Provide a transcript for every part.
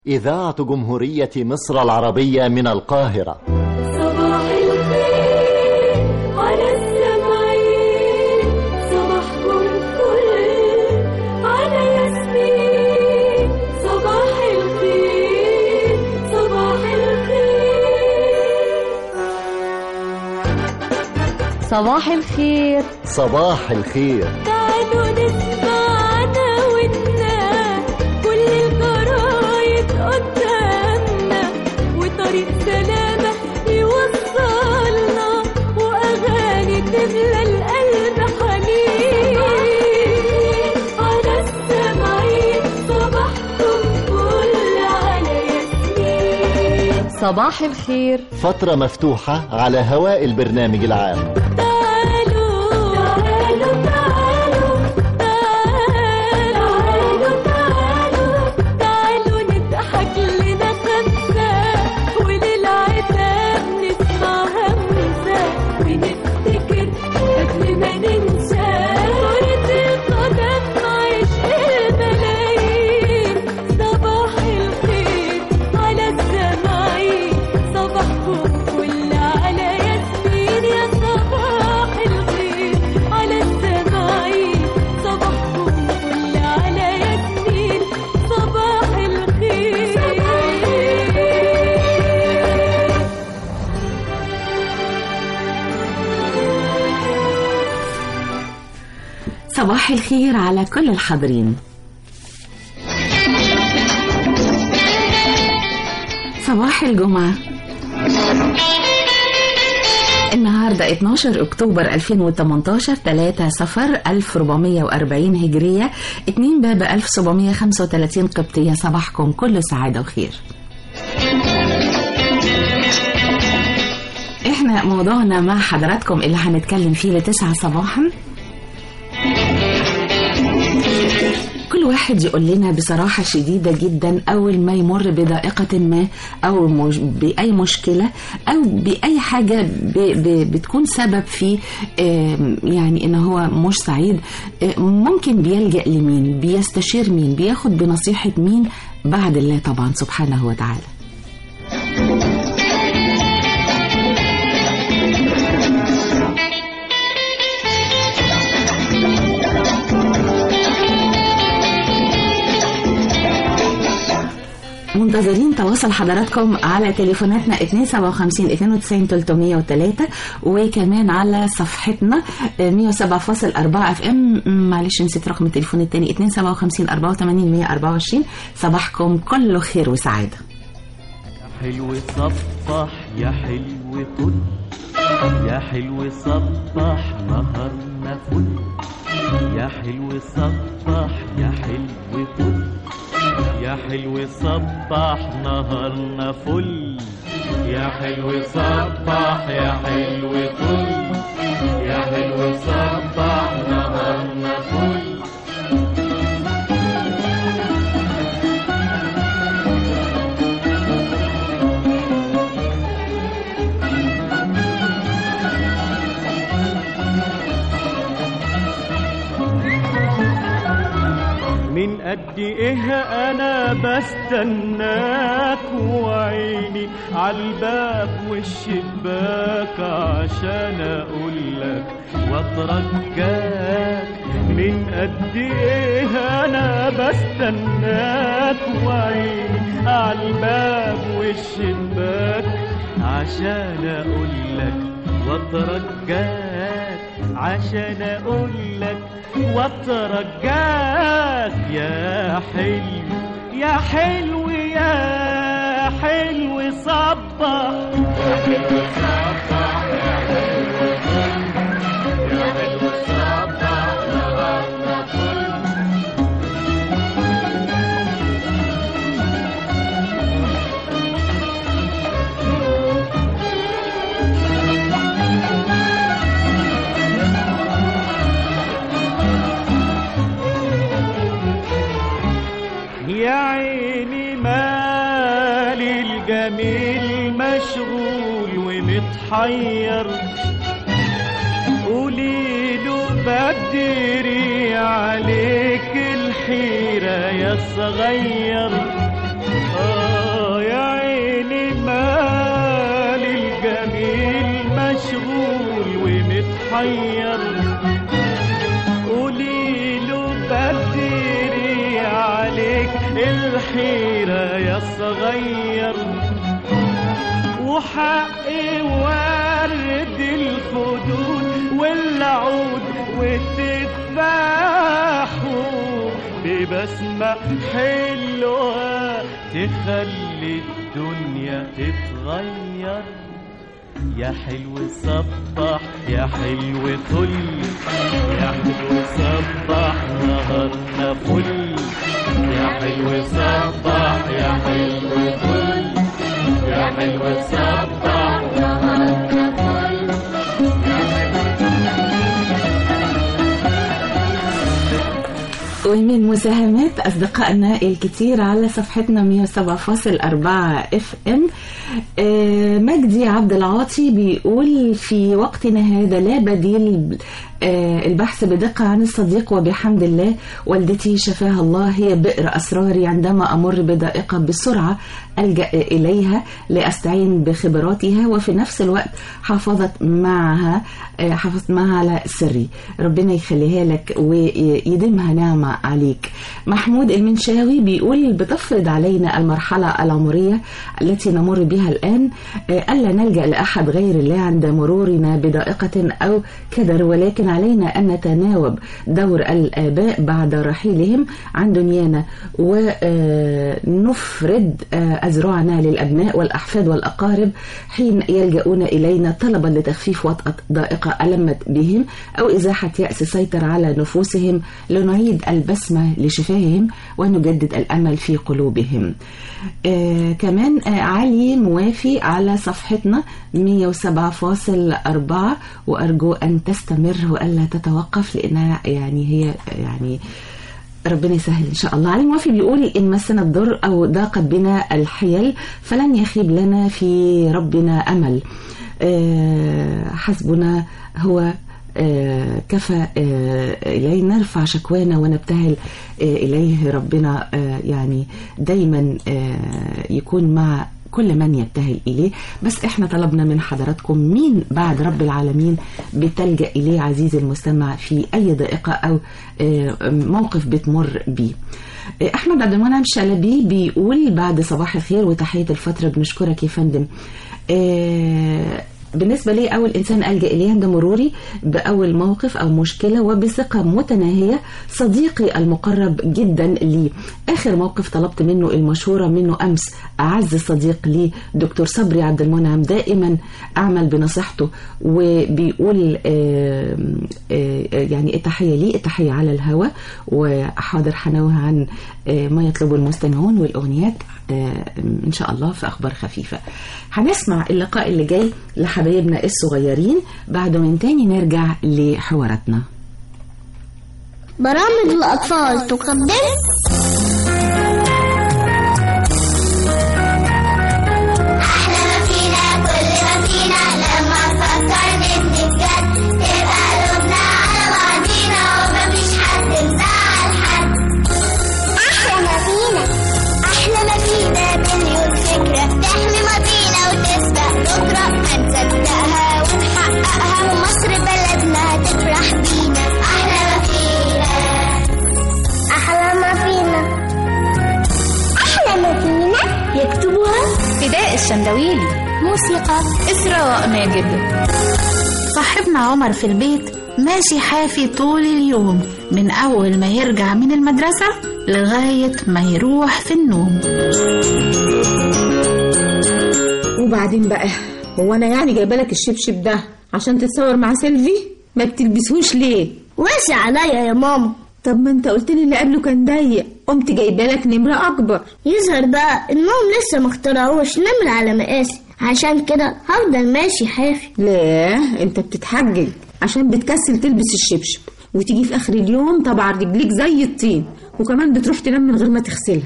إذاعة جمهورية مصر العربية من القاهرة صباح الخير على السمعين صباحكم فل على ياسمين صباح الخير صباح الخير صباح الخير صباح الخير تعالوا نسمعنا ونا كل الجرايد قدامنا وطريق سلامة يوصلنا وأغاني تملى القلب حنين على السمعين صباحكم فل على ياسمين صباح الخير فترة مفتوحة على هواء البرنامج العام تعالوا تعالوا تعالوا تعالوا تعالوا تعالوا نضحك لنا خمسة وللعتاب نسمع همسة ونفتكر قبل ما ننسى كرة القدم عشق الملايين صباح الخير على السماعين صباحكم فل على ياسمين يا صباح الخير على السماعين صباحكم فل على ياسمين صباح الخير صباح الخير على كل الحاضرين صباح الجمعة النهاردة 12 أكتوبر 2018 3 صفر 1440 هجرية 2 باب 1735 قبطية صباحكم كل سعادة وخير احنا موضوعنا مع حضراتكم اللي هنتكلم فيه لتسعة صباحا كل واحد يقول لنا بصراحة شديدة جدا أول ما يمر بضائقة ما أو مش بأي مشكلة أو بأي حاجة ب ب بتكون سبب في آم، يعني إن هو مش سعيد آه، ممكن بيلجأ لمين بيستشير مين بياخد بنصيحة مين بعد الله طبعا سبحانه وتعالى منتظرين تواصل حضراتكم على تليفوناتنا 257 92 303 وكمان على صفحتنا آه، 107.4 اف ام معلش نسيت رقم التليفون الثاني 257 84 124 صباحكم كله خير وسعاده حلو صبح يا حلو طل يا حلو صبح نهارنا فل يا حلو صبح يا حلو طل يا حلو صبح نهارنا فل يا حلو صبح يا حلو طل يا حلو صبح نهارنا فل من قد ايه انا بستناك وعيني عالباب والشباك عشان اقولك واترجاك من قد ايه انا بستناك وعيني عالباب والشباك عشان اقولك واترجاك عشان اقولك واترجاك يا حلو يا حلو يا حلو صبح يا حلو صبح يا حلو يا حلو صبح نهارنا فل يا عيني مالي الجميل مشغول ومتحير قولي له بدري عليك الحيرة يا صغير محير قولي له بدري عليك الحيرة يا صغير وحقي ورد الخدود والعود وتتفاحوا ببسمة حلوة تخلي الدنيا تتغير يا حلو صبح يا حلو طل يا حلو صبح نهارنا فل يا حلو صبح يا حلو طل يا حلو صبح نهارنا فل ومن مساهمات أصدقائنا الكتير على صفحتنا 107.4 اف ام آه، مجدي عبد العاطي بيقول في وقتنا هذا لا بديل آه، البحث بدقة عن الصديق وبحمد الله والدتي شفاها الله هي بئر أسراري عندما أمر بضائقة بسرعة ألجأ إليها لأستعين بخبراتها وفي نفس الوقت حافظت معها آه، حافظت معها على سري ربنا يخليها لك ويديمها نعمة عليك محمود المنشاوي بيقول بتفرض علينا المرحلة العمرية التي نمر بها الآن آه، ألا نلجأ لأحد غير الله عند مرورنا بضائقة أو كدر ولكن علينا أن نتناوب دور الآباء بعد رحيلهم عن دنيانا ونفرد أذرعنا للأبناء والأحفاد والأقارب حين يلجؤون إلينا طلبا لتخفيف وطأة ضائقة ألمت بهم أو إزاحة يأس سيطر على نفوسهم لنعيد البسمة لشفاههم ونجدد الأمل في قلوبهم آه كمان آه علي موافي على صفحتنا 107.4 وأرجو أن تستمر وألا تتوقف لأنها يعني هي يعني ربنا يسهل ان شاء الله علي موافي بيقول ان مسنا الضر او ضاقت بنا الحيل فلن يخيب لنا في ربنا امل آه، حسبنا هو آه، كفى آه، إليه نرفع شكوانا ونبتهل آه، إليه ربنا آه، يعني دايما آه، يكون مع كل من يبتهل إليه بس إحنا طلبنا من حضراتكم مين بعد رب العالمين بتلجأ إليه عزيزي المستمع في أي ضائقة أو آه، موقف بتمر بيه آه، أحمد عبد المنعم شلبي بيقول بعد صباح الخير وتحية الفترة بنشكرك يا فندم آه، بالنسبة لي أول إنسان ألجأ إليه عند مروري بأول موقف أو مشكلة وبثقة متناهية صديقي المقرب جدا لي آخر موقف طلبت منه المشورة منه أمس أعز صديق لي دكتور صبري عبد المنعم دائما أعمل بنصيحته وبيقول آه، آه، يعني التحية لي التحية على الهوى وحاضر حنوه عن آه، ما يطلبه المستمعون والأغنيات آه، إن شاء الله في أخبار خفيفة هنسمع اللقاء اللي جاي لحبايبنا الصغيرين بعد من تاني نرجع لحواراتنا برامج الأطفال تقدم أحلى ما فينا كل ما فينا لما نفكر نبني بجد تبقى قلوبنا على بعضينا ومفيش حد مزعل حد أحلى ما فينا أحلى ما فينا مليون فكرة تحمي ماضينا وتسبق بكرة هنصدقها ونحققها ومصر بلدنا هتفرح بينا أحلى ما فينا أحلى ما فينا أحلى ما فينا يكتبها فداء الشندويلي موسيقى إسراء ماجد صاحبنا عمر في البيت ماشي حافي طول اليوم من أول ما يرجع من المدرسة لغاية ما يروح في النوم وبعدين بقى هو انا يعني جايبه لك الشبشب ده عشان تتصور مع سيلفي ما بتلبسهوش ليه واسع عليا يا ماما طب ما انت قلت لي اللي قبله كان ضيق قمت جايبه لك نمره اكبر يظهر بقى انهم لسه ما اخترعوش نمر على مقاسي عشان كده هفضل ماشي حافي لا انت بتتحجج عشان بتكسل تلبس الشبشب وتيجي في اخر اليوم طبعا رجليك زي الطين وكمان بتروح تنام من غير ما تغسلها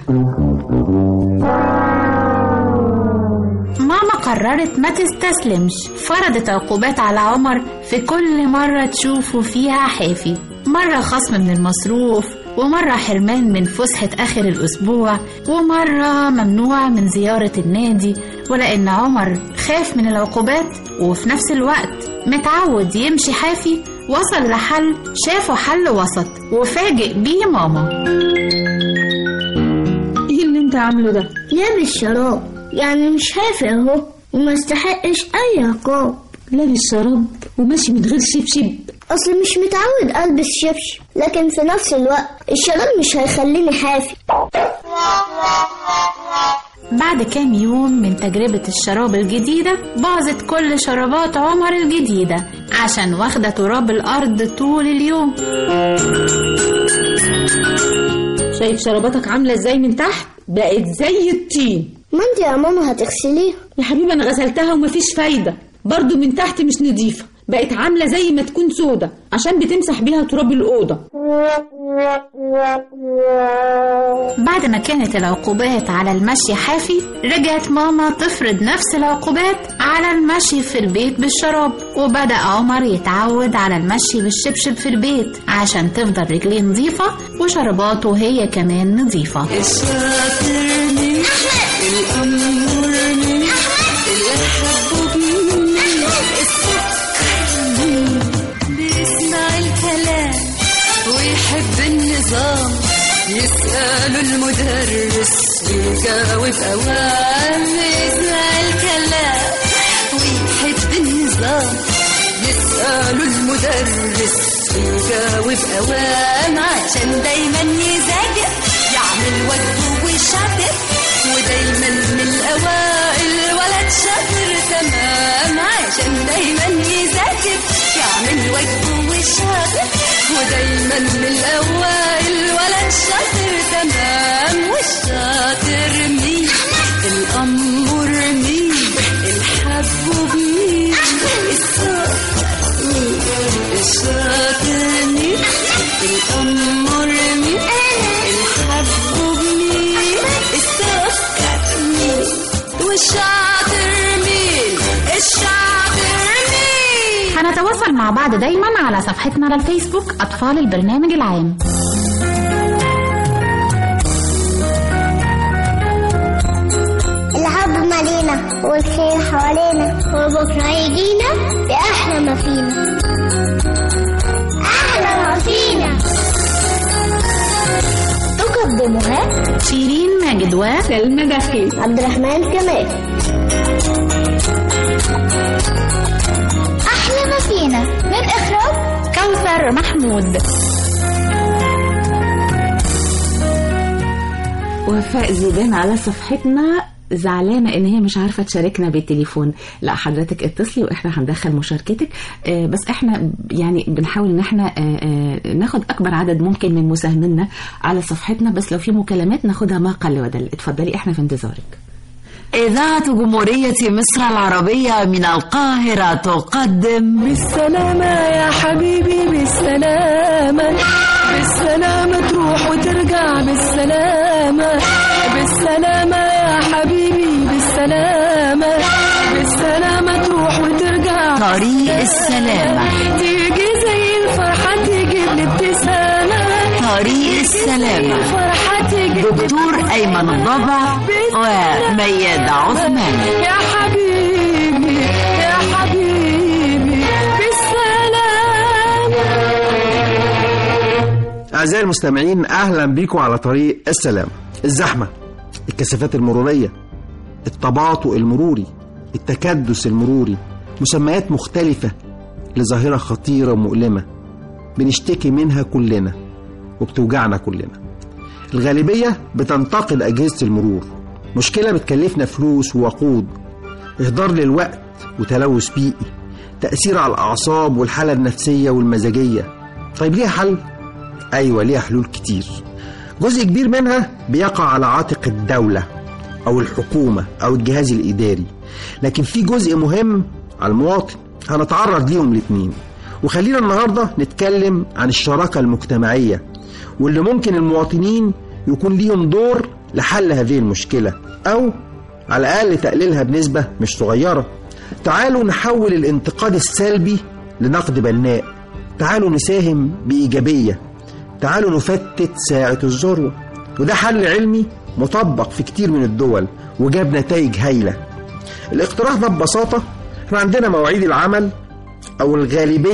ماما قررت ما تستسلمش فرضت عقوبات على عمر في كل مرة تشوفه فيها حافي مرة خصم من المصروف ومرة حرمان من فسحة آخر الأسبوع ومرة ممنوع من زيارة النادي ولأن عمر خاف من العقوبات وفي نفس الوقت متعود يمشي حافي وصل لحل شافه حل وسط وفاجئ بيه ماما ايه اللي انت عامله ده لابس شراب يعني مش هافي اهو وما استحقش اي عقاب لابس شراب وماشي من غير شبشب اصل مش متعود البس شبشب لكن في نفس الوقت الشراب مش هيخليني حافي بعد كام يوم من تجربة الشراب الجديدة باظت كل شرابات عمر الجديدة عشان واخدة تراب الأرض طول اليوم شايف شراباتك عامله ازاي من تحت بقت زي الطين ما انت يا ماما هتغسليها يا حبيبي انا غسلتها ومفيش فايده برضو من تحت مش نظيفه بقت عامله زي ما تكون سودة عشان بتمسح بيها تراب الاوضه بعد ما كانت العقوبات على المشي حافي رجعت ماما تفرض نفس العقوبات على المشي في البيت بالشراب وبدأ عمر يتعود على المشي بالشبشب في البيت عشان تفضل رجليه نظيفة وشرباته هي كمان نظيفة بيسمع الكلام ويحب النظام يسأل المدرس ويجاوب أوام يسمع الكلام ويحب النظام يسأل المدرس ويجاوب أوام عشان دايما يذاكر يعمل واجبه ويشاطر ودايما من الأوائل ولد شاطر تمام عشان دايما يذاكر يعمل واجبه ويشاطر ودايما من الأوائل ولد شاطر تمام والشاطر مين الأمور مين الحب مين الصبر مين الشاطر مين الأمور مين الحب مين السكر مين والشاطر مين الشاطر مين هنتواصل مع بعض دايما على صفحتنا على الفيسبوك أطفال البرنامج العام الحب مالينا والخير حوالينا وبكرة يجينا بأحلى ما فينا أحلى ما فينا تقدمها شيرين ماجد و سلمى دخيل عبد الرحمن كمال أحلى ما فينا من إخراج كوثر محمود وفاء زيدان على صفحتنا زعلانة ان هي مش عارفة تشاركنا بالتليفون لا حضرتك اتصلي واحنا هندخل مشاركتك آه، بس احنا يعني بنحاول ان احنا آه، آه، ناخد اكبر عدد ممكن من مساهمينا على صفحتنا بس لو في مكالمات ناخدها ما قل ودل اتفضلي احنا في انتظارك إذاعة جمهورية مصر العربية من القاهرة تقدم بالسلامة يا حبيبي بالسلامة بالسلامة تروح وترجع بالسلامة بالسلامة يا حبيبي بالسلامة بالسلامة تروح وترجع طريق السلامة تيجي زي الفرحة تجيب لي ابتسامة طريق السلامة الفرحة تجيب دكتور أيمن الضبع وميادة عثمان يا حبيبي يا حبيبي بالسلامة أعزائي المستمعين أهلا بيكم على طريق السلام الزحمة الكثافات المرورية التباطؤ المروري التكدس المروري مسميات مختلفة لظاهرة خطيرة ومؤلمة بنشتكي منها كلنا وبتوجعنا كلنا الغالبية بتنتقد أجهزة المرور مشكلة بتكلفنا فلوس ووقود إهدار للوقت وتلوث بيئي تأثير على الأعصاب والحالة النفسية والمزاجية طيب ليها حل؟ أيوة ليها حلول كتير جزء كبير منها بيقع على عاتق الدولة أو الحكومة أو الجهاز الإداري لكن في جزء مهم على المواطن هنتعرض ليهم الاتنين وخلينا النهاردة نتكلم عن الشراكة المجتمعية واللي ممكن المواطنين يكون ليهم دور لحل هذه المشكلة أو على الأقل تقليلها بنسبة مش صغيرة تعالوا نحول الانتقاد السلبي لنقد بناء تعالوا نساهم بإيجابية تعالوا نفتت ساعة الذروة وده حل علمي مطبق في كتير من الدول وجاب نتائج هايلة الاقتراح ده ببساطة احنا عندنا مواعيد العمل أو الغالبية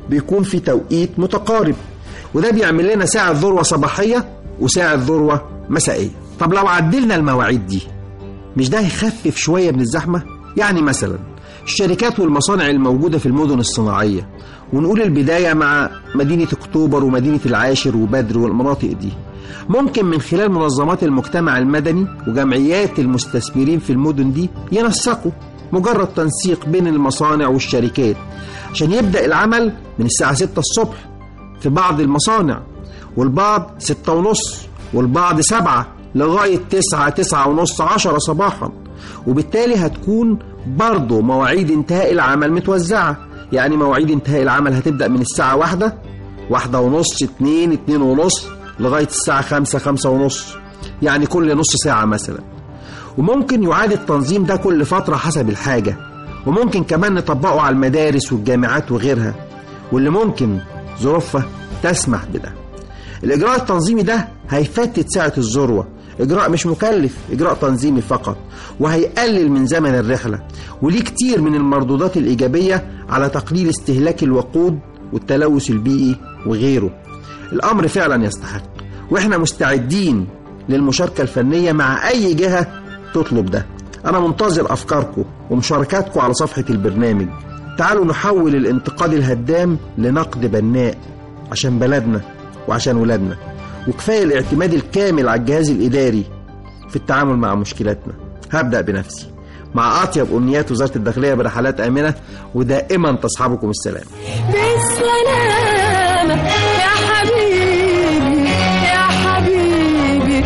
بيكون في توقيت متقارب وده بيعمل لنا ساعة ذروة صباحية وساعة ذروة مسائية طب لو عدلنا المواعيد دي مش ده هيخفف شوية من الزحمة؟ يعني مثلا الشركات والمصانع الموجودة في المدن الصناعية ونقول البداية مع مدينة أكتوبر ومدينة العاشر وبدر والمناطق دي ممكن من خلال منظمات المجتمع المدني وجمعيات المستثمرين في المدن دي ينسقوا مجرد تنسيق بين المصانع والشركات عشان يبدأ العمل من الساعة 6 الصبح في بعض المصانع والبعض 6 ونص والبعض 7 لغاية 9 9 ونص 10 صباحا وبالتالي هتكون برضه مواعيد انتهاء العمل متوزعة يعني مواعيد انتهاء العمل هتبدأ من الساعة واحدة واحدة ونص اتنين اتنين ونص لغاية الساعة خمسة خمسة ونص يعني كل نص ساعة مثلا وممكن يعاد التنظيم ده كل فترة حسب الحاجة وممكن كمان نطبقه على المدارس والجامعات وغيرها واللي ممكن ظروفها تسمح بده الإجراء التنظيمي ده هيفتت ساعة الذروة إجراء مش مكلف إجراء تنظيمي فقط وهيقلل من زمن الرحلة وليه كتير من المردودات الإيجابية على تقليل استهلاك الوقود والتلوث البيئي وغيره الأمر فعلا يستحق وإحنا مستعدين للمشاركة الفنية مع أي جهة تطلب ده أنا منتظر أفكاركم ومشاركاتكم على صفحة البرنامج تعالوا نحول الانتقاد الهدام لنقد بناء عشان بلدنا وعشان ولادنا وكفاية الاعتماد الكامل على الجهاز الإداري في التعامل مع مشكلاتنا هبدأ بنفسي مع أطيب أمنيات وزارة الداخلية برحلات آمنة ودائما تصحبكم السلام بالسلامة يا حبيبي يا حبيبي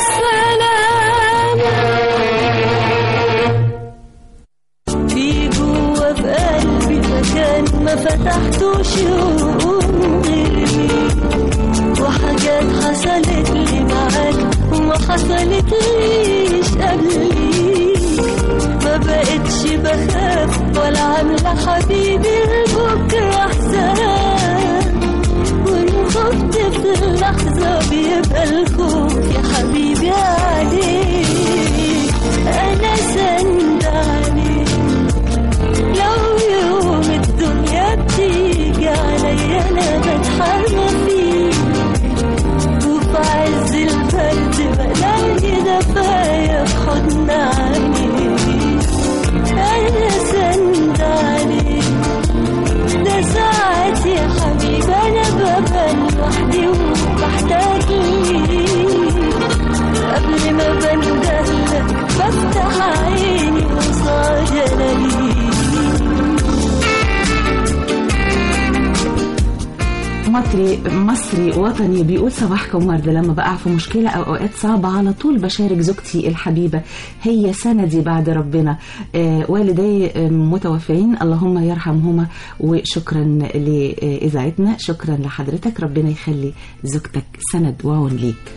بالسلامة في جوا في قلبي مكان ما فتحتوش يوم غيري وحاجات حصلت لي معاك وما حصلت ليش قبليك ما بقتش بخاف ولا عاملة حبيبي لبكرة حساب وإن خفت في اللحظة بيبقى الخوف يا حبيبي عليك أنا سند عليك لو يوم الدنيا بتيجي عليا أنا بتحرى فيك وفي عز البرد بلاقي دفايا في حضن عينيك أنا سند عليك ده ساعات يا حبيبي أنا ببقى لوحدي وبحتاج ليك قبل ما بندهلك بفتح عيني وصاد ألاقيك مصري مصري وطني بيقول صباحكم ورد لما بقع في مشكلة أو أوقات صعبة على طول بشارك زوجتي الحبيبة هي سندي بعد ربنا آه والدي آه، متوفين اللهم يرحمهما وشكرا لإذاعتنا شكرا لحضرتك ربنا يخلي زوجتك سند وعون ليك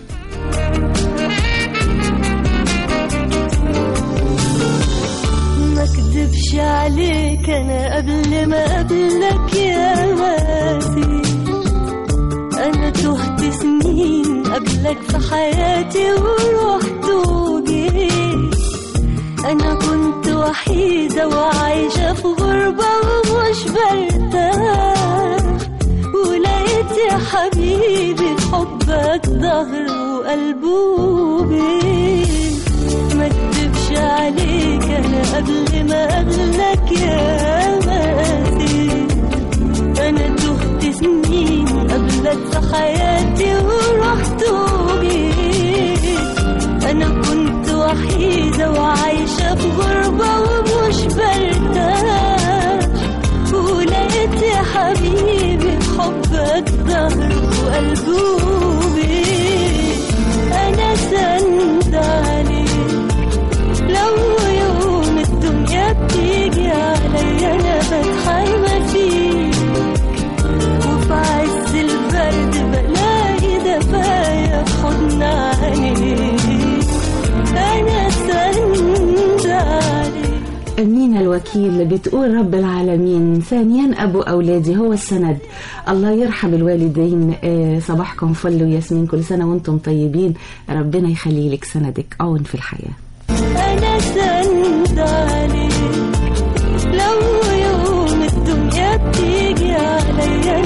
ما اكدبش عليك انا قبل ما اقابلك يا واسي انا تهت سنين قبلك في حياتي ورحت وجيت انا كنت وحيدة وعايشة في غربة ومش برتاح ولقيت يا حبيبي في حبك ظهر وقلب وبيت ما اكدبش عليك انا قبل ما اقابلك يا مقاسي انا تهت سنين قبلك في حياتي ورحت وجيت انا كنت وحيدة وعايشة في غربة ومش برتاح ولقيت يا حبيبي في حبك ظهر وقلب وبيت انا سند عليك لو يوم الدنيا بتيجي عليا انا بتحرمى فيك وفي عز البرد بلاقي دفايا في حضن عينيك انا سند عليك مين الوكيل بتقول رب العالمين ثانيا أبو أولادي هو السند الله يرحم الوالدين آه، صباحكم فل وياسمين كل سنة وانتم طيبين ربنا يخلي لك سندك عون في الحياة أنا سند عليك لو يوم الدنيا بتيجي عليا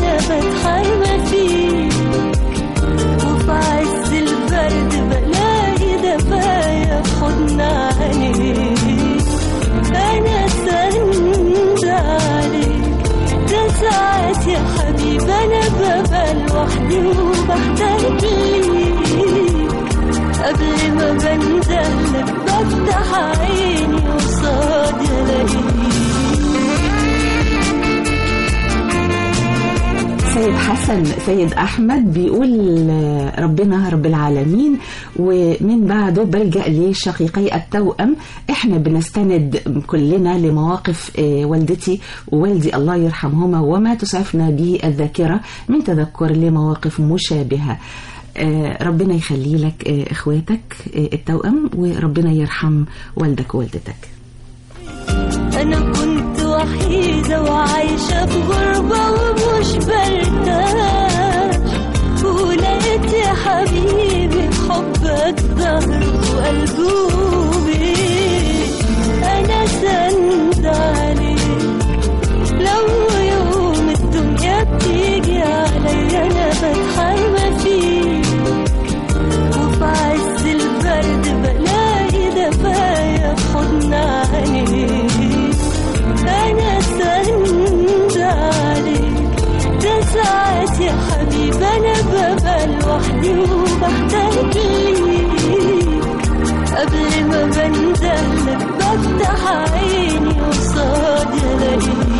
حسن سيد احمد بيقول آه، ربنا رب العالمين ومن بعده بلجا لشقيقي التوأم احنا بنستند كلنا لمواقف آه، والدتي ووالدي الله يرحمهما وما تسعفنا به الذاكره من تذكر لمواقف مشابهه آه، ربنا يخلي لك آه، اخواتك آه، التوأم وربنا يرحم والدك ووالدتك أنا كنت وحيدة وعايشة في غربة ومش برتاح ولقيت يا حبيبي حبك ظهر وقلبي أنا سند عليك لو يوم الدنيا بتيجي عليا أنا بتحرمى فيك وفي عز البرد بلاقي دفايا في حضن عينيك أنا سند عليك ده ساعات يا حبيبي أنا ببقى لوحدي وبحتاج ليك قبل ما بندهلك بفتح عيني قصادي ألاقيك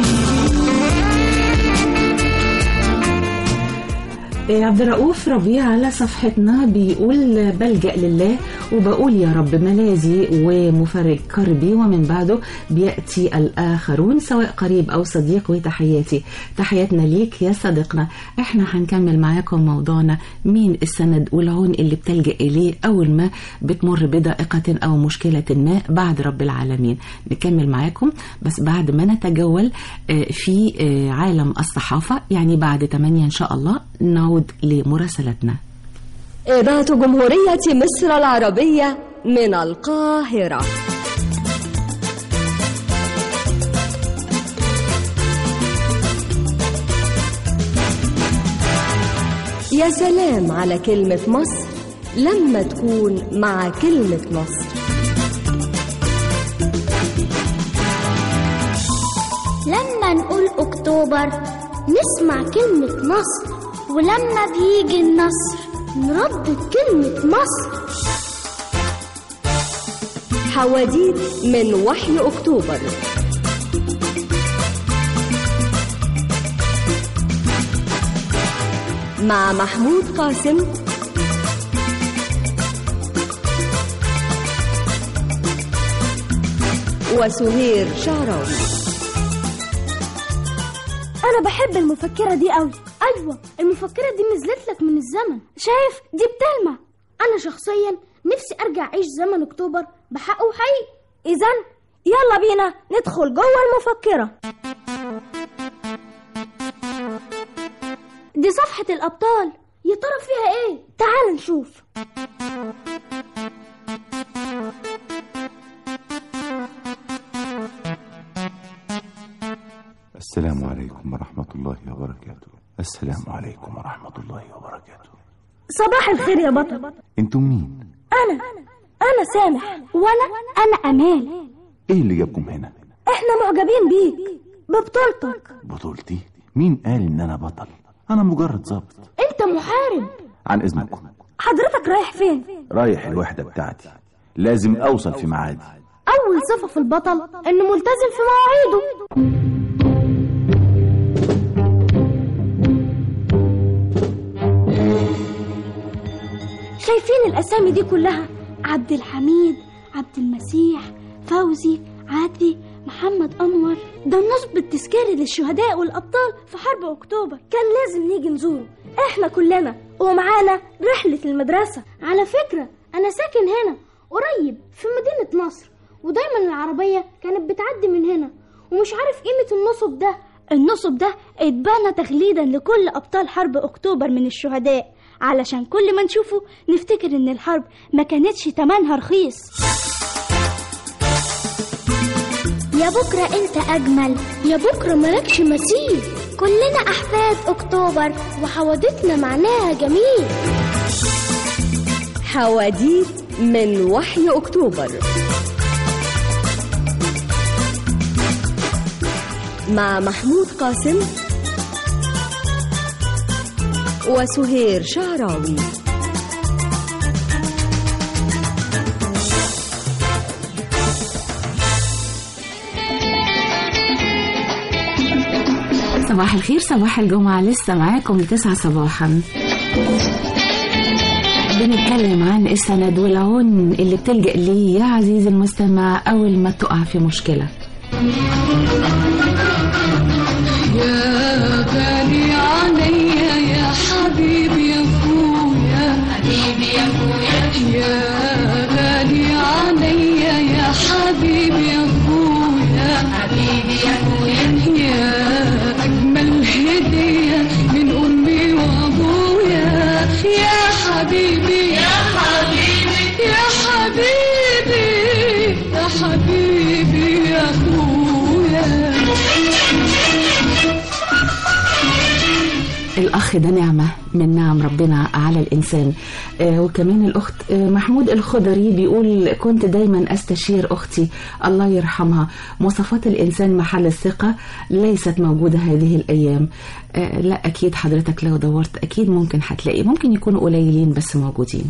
آه، عبد الرؤوف ربيع على صفحتنا بيقول بلجأ لله وبقول يا رب ملاذي ومفرج كربي ومن بعده بيأتي الآخرون سواء قريب أو صديق وتحياتي تحياتنا ليك يا صديقنا احنا هنكمل معاكم موضوعنا مين السند والعون اللي بتلجأ إليه أول ما بتمر بضائقة أو مشكلة ما بعد رب العالمين نكمل معاكم بس بعد ما نتجول آه، في آه، عالم الصحافة يعني بعد 8 إن شاء الله نعود لمراسلتنا إذاعة جمهورية مصر العربية من القاهرة يا سلام على كلمة مصر لما تكون مع كلمة مصر لما نقول أكتوبر نسمع كلمة مصر ولما بيجي النصر نردد كلمة مصر حواديت من وحي أكتوبر مع محمود قاسم وسهير شعراوي أنا بحب المفكرة دي قوي أيوة المفكرة دي نزلت لك من الزمن شايف دي بتلمع أنا شخصيا نفسي أرجع أعيش زمن أكتوبر بحقه وحقيقي إذا يلا بينا ندخل جوه المفكرة دي صفحة الأبطال يا ترى فيها إيه؟ تعال نشوف السلام عليكم ورحمة الله وبركاته السلام عليكم ورحمة الله وبركاته صباح الخير يا بطل انتم مين؟ أنا أنا سامح وأنا أنا أمال ايه اللي جابكم هنا؟ إحنا معجبين بيك ببطولتك بطولتي؟ مين قال ان انا بطل؟ انا مجرد ظابط أنت محارب عن اذنكم حضرتك رايح فين؟ رايح الوحدة بتاعتي لازم اوصل في ميعادي أول صفة في البطل إنه ملتزم في مواعيده شايفين الأسامي دي كلها عبد الحميد عبد المسيح فوزي عدلي محمد أنور ده النصب التذكاري للشهداء والأبطال في حرب أكتوبر كان لازم نيجي نزوره إحنا كلنا ومعانا رحلة المدرسة على فكرة أنا ساكن هنا قريب في مدينة نصر ودايما العربية كانت بتعدي من هنا ومش عارف قيمة النصب ده النصب ده اتبنى تخليدا لكل أبطال حرب أكتوبر من الشهداء علشان كل ما نشوفه نفتكر إن الحرب ما كانتش تمنها رخيص يا بكرة أنت أجمل يا بكرة ملكش مثيل كلنا أحفاد أكتوبر وحوادثنا معناها جميل حواديت من وحي أكتوبر مع محمود قاسم وسهير شعراوي صباح الخير صباح الجمعة لسه معاكم لتسعة صباحا بنتكلم عن السند والعون اللي بتلجأ ليه يا عزيزي المستمع أول ما تقع في مشكلة يا غالي عليا يا حبيبي يا اخويا حبيبي يا اخويا يا غالي عليا يا حبيبي يا اخويا حبيبي يا اخويا يا اجمل هديه من امي وابويا يا حبيبي يا حبيبي يا حبيبي يا حبيبي يا اخويا الأخ ده نعمة من نعم ربنا على الإنسان آه وكمان الأخت آه محمود الخضري بيقول كنت دايما أستشير أختي الله يرحمها مواصفات الإنسان محل الثقة ليست موجودة هذه الأيام آه لا أكيد حضرتك لو دورت أكيد ممكن هتلاقي ممكن يكونوا قليلين بس موجودين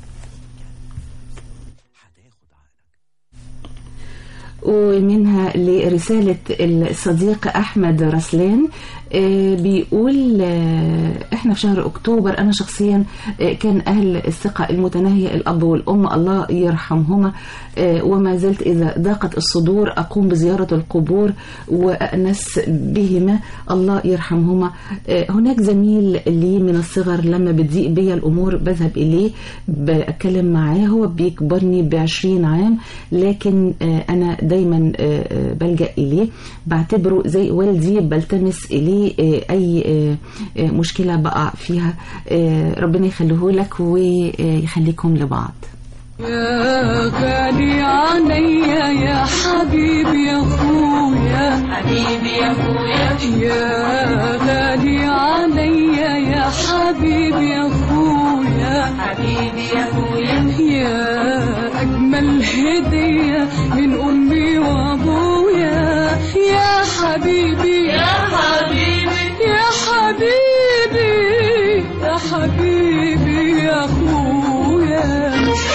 ومنها لرسالة الصديق أحمد رسلان آه، بيقول آه، احنا في شهر اكتوبر انا شخصيا آه، كان اهل الثقه المتناهيه الاب والام الله يرحمهما آه، وما زلت اذا ضاقت الصدور اقوم بزياره القبور وانس بهما الله يرحمهما آه، هناك زميل لي من الصغر لما بتضيق بيا الامور بذهب اليه بتكلم معاه هو بيكبرني بعشرين عام لكن آه، انا دايما آه، آه، بلجا اليه بعتبره زي والدي بلتمس اليه آه، اي آه، آه، مشكله بقع فيها آه، ربنا يخليه لك ويخليكم لبعض يا غالي عليا يا حبيبي يا اخويا حبيبي يا اخويا يا غالي عليا يا حبيبي يا اخويا حبيبي يا اخويا يا اجمل هديه من امي وابويا يا حبيبي يا حبيبي يا حبيبي يا حبيبي يا اخويا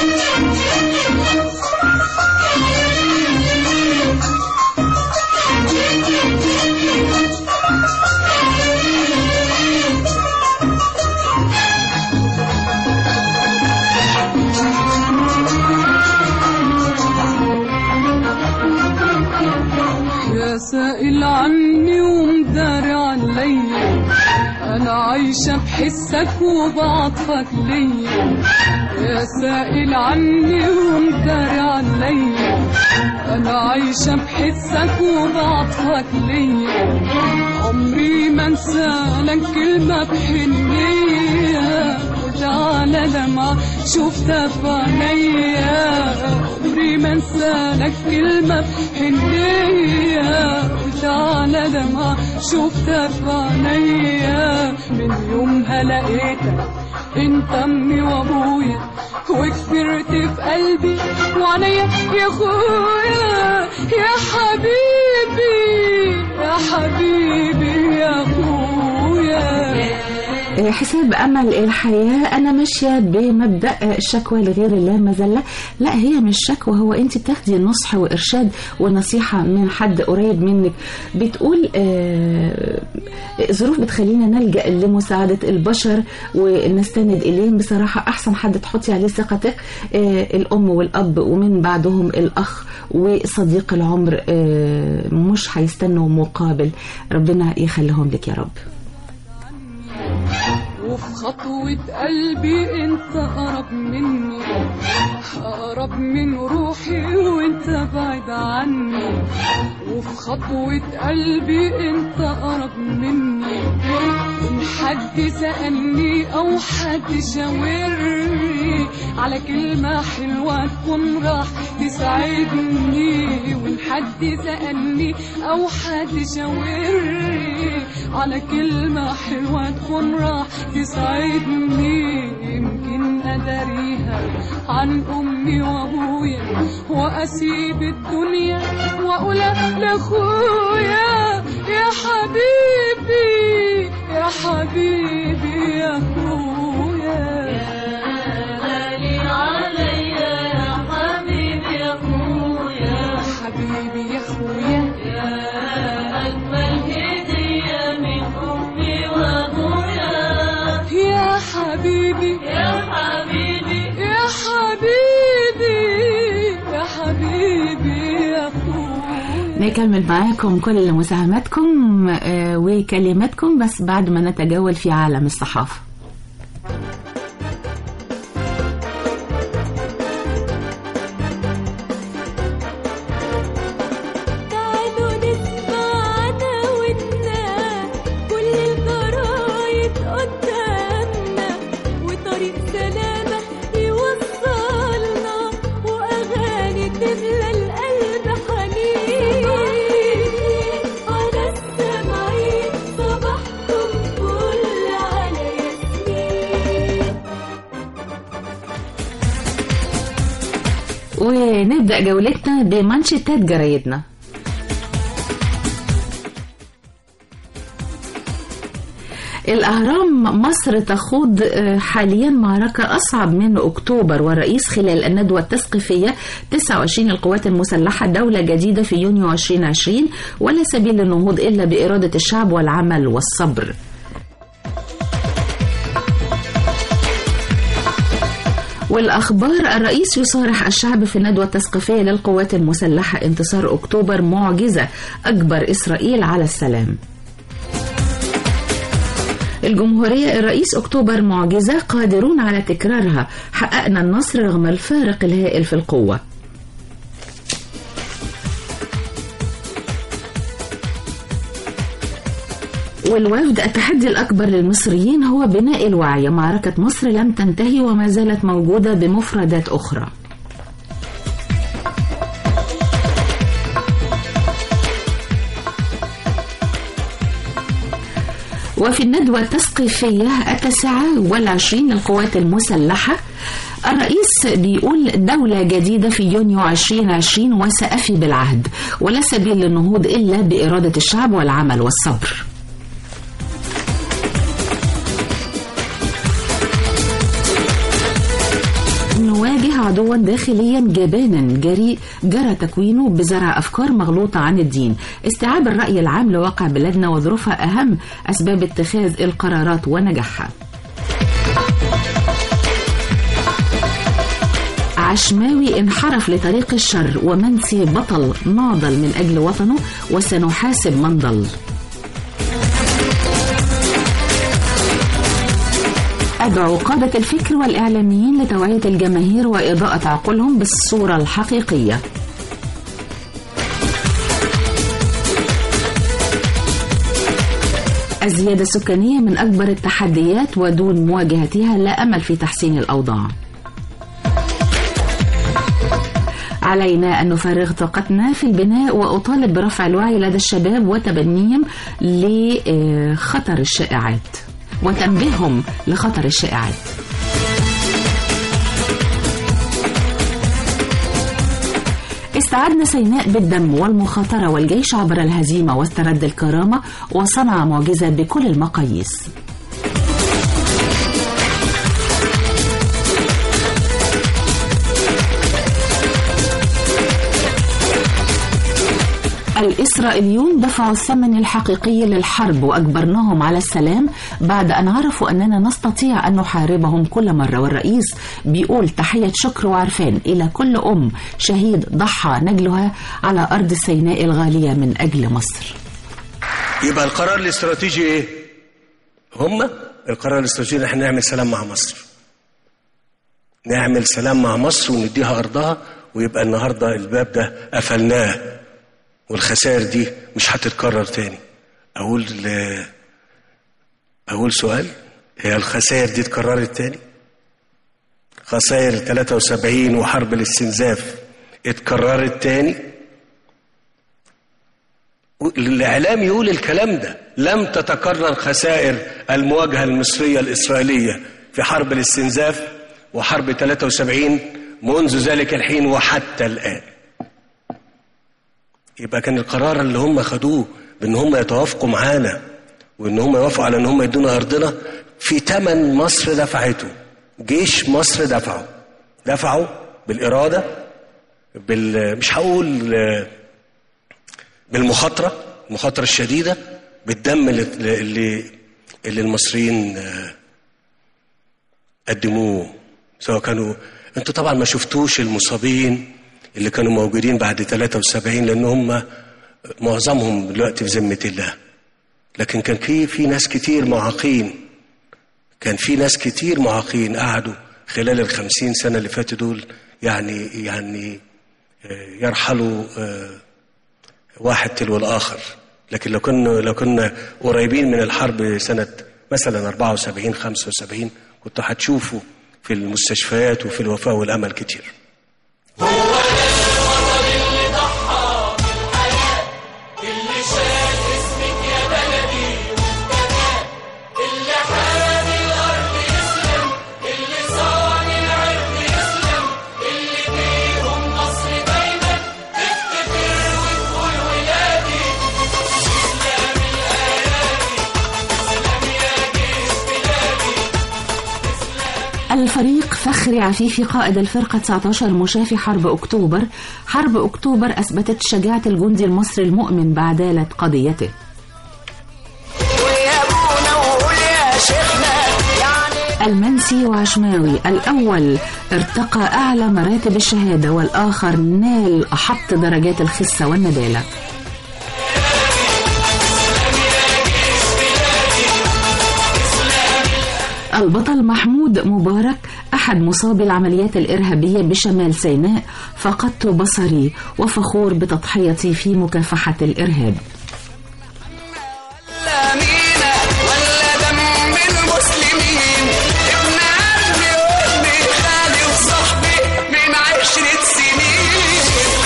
يا سائل عني ومداري عليا انا عايشة بحسك وبعطفك ليا يا سائل عني ومداري عليا انا عايشة بحسك وبعطفك ليا عمري ما انسى لك كلمة بحنية وتعالى لما شفتها في عينيا عمري ما انسى لك كلمة بحنية وتعالى لما شفتها في عينيا من يومها لقيتك انت امي وابويا وكبرت في قلبي وعليا يا اخويا يا حبيبي يا حبيبي يا اخويا آه، حساب امل الحياه انا ماشيه بمبدا آه، الشكوى لغير الله مذله لا هي مش شكوى هو انت بتاخدي نصح وارشاد ونصيحه من حد قريب منك بتقول آه، ظروف بتخلينا نلجا لمساعده البشر ونستند اليهم بصراحه احسن حد تحطي عليه ثقتك آه، الام والاب ومن بعدهم الاخ وصديق العمر آه، مش هيستنوا مقابل ربنا يخليهم لك يا رب وفي خطوة قلبي انت اقرب مني اقرب من روحي وانت بعيد عني وفي خطوة قلبي انت اقرب مني ان حد سألني او حد شاورني على كلمة حلوة تكون راح تساعدني وان حد سألني او حد شاورني على كلمة حلوة تكون راح تساعدني يمكن أداريها عن أمي وأبويا وأسيب الدنيا وأقول لأخويا يا حبيبي يا حبيبي يا أخويا غالي عليا يا حبيبي يا أخويا حبيبي يا أخويا يا أجمل هدية من نكمل معاكم كل مساهماتكم آه، وكلماتكم بس بعد ما نتجول في عالم الصحافة تعالوا نسمع عناويننا كل الجرايد قدامنا وطريق سلامة يوصلنا وأغاني تملى القلب حنين على السمعين صباحكم فل على ياسمين ونبدأ جولتنا بمانشيتات جرايدنا الأهرام مصر تخوض آه، حاليا معركة أصعب من أكتوبر والرئيس خلال الندوة التثقيفية 29 القوات المسلحة دولة جديدة في يونيو 2020 ولا سبيل للنهوض إلا بإرادة الشعب والعمل والصبر والأخبار الرئيس يصارح الشعب في الندوة التثقيفية للقوات المسلحة انتصار أكتوبر معجزة أكبر إسرائيل على السلام الجمهورية الرئيس أكتوبر معجزة قادرون على تكرارها حققنا النصر رغم الفارق الهائل في القوة والوفد التحدي الأكبر للمصريين هو بناء الوعي معركة مصر لم تنتهي وما زالت موجودة بمفردات أخرى وفي الندوة التثقيفية التاسعة والعشرين للقوات المسلحة الرئيس بيقول دولة جديدة في يونيو 2020 وسأفي بالعهد ولا سبيل للنهوض إلا بإرادة الشعب والعمل والصبر نواجه عدوا داخليا جبانا جريء جرى تكوينه بزرع افكار مغلوطه عن الدين استيعاب الراي العام لواقع بلادنا وظروفها اهم اسباب اتخاذ القرارات ونجاحها عشماوي انحرف لطريق الشر ومنسي بطل ناضل من اجل وطنه وسنحاسب من ضل أدعو قادة الفكر والإعلاميين لتوعية الجماهير وإضاءة عقولهم بالصورة الحقيقية الزيادة السكانية من أكبر التحديات ودون مواجهتها لا أمل في تحسين الأوضاع علينا أن نفرغ طاقتنا في البناء وأطالب برفع الوعي لدى الشباب وتبنيهم لخطر الشائعات وتنبيههم لخطر الشائعات استعدنا سيناء بالدم والمخاطرة والجيش عبر الهزيمة واسترد الكرامة وصنع معجزة بكل المقاييس الإسرائيليون دفعوا الثمن الحقيقي للحرب وأجبرناهم على السلام بعد أن عرفوا أننا نستطيع أن نحاربهم كل مرة والرئيس بيقول تحية شكر وعرفان إلى كل أم شهيد ضحى نجلها على أرض سيناء الغالية من أجل مصر يبقى القرار الاستراتيجي ايه هم القرار الاستراتيجي ان احنا نعمل سلام مع مصر نعمل سلام مع مصر ونديها ارضها ويبقى النهارده الباب ده قفلناه والخسائر دي مش هتتكرر تاني اقول ل... اقول سؤال هي الخسائر دي اتكررت تاني خسائر 73 وحرب الاستنزاف اتكررت تاني الإعلام يقول الكلام ده لم تتكرر خسائر المواجهة المصرية الإسرائيلية في حرب الاستنزاف وحرب 73 منذ ذلك الحين وحتى الآن يبقى كان القرار اللي هم خدوه بان هم يتوافقوا معانا وان هم يوافقوا على ان هم يدونا ارضنا في ثمن مصر دفعته جيش مصر دفعه دفعه بالاراده بال مش هقول بالمخاطره المخاطره الشديده بالدم اللي اللي, اللي المصريين قدموه سواء كانوا انتوا طبعا ما شفتوش المصابين اللي كانوا موجودين بعد 73 لان هم معظمهم دلوقتي في ذمة الله لكن كان في في ناس كتير معاقين كان في ناس كتير معاقين قعدوا خلال الخمسين سنة اللي فاتوا دول يعني يعني آه، يرحلوا آه، واحد تلو الآخر لكن لو كنا لو كنا قريبين من الحرب سنة مثلا 74 75 كنتوا هتشوفوا في المستشفيات وفي الوفاة والأمل كتير اللي شال اسمك يا بلدي وافتدى اللي حامي الارض يسلم اللي صان العرض يسلم اللي بيهم مصر دايما تفتكر وتقول ولادي اسلام الايادي اسلام يا جيش بلادي الفريق فخري عفيفي قائد الفرقة 19 مشاة في حرب أكتوبر حرب أكتوبر أثبتت شجاعة الجندي المصري المؤمن بعدالة قضيته ويا ابونا وقول يا شيخنا يعني المنسي وعشماوي الأول ارتقى أعلى مراتب الشهادة والآخر نال أحط درجات الخسة والندالة البطل محمود مبارك أحد مصابي العمليات الإرهابية بشمال سيناء فقدت بصري وفخور بتضحيتي في مكافحة الإرهاب لا مينا ولا دم المسلمين ابن عمي وابن خالي وصاحبي من عشرة سنين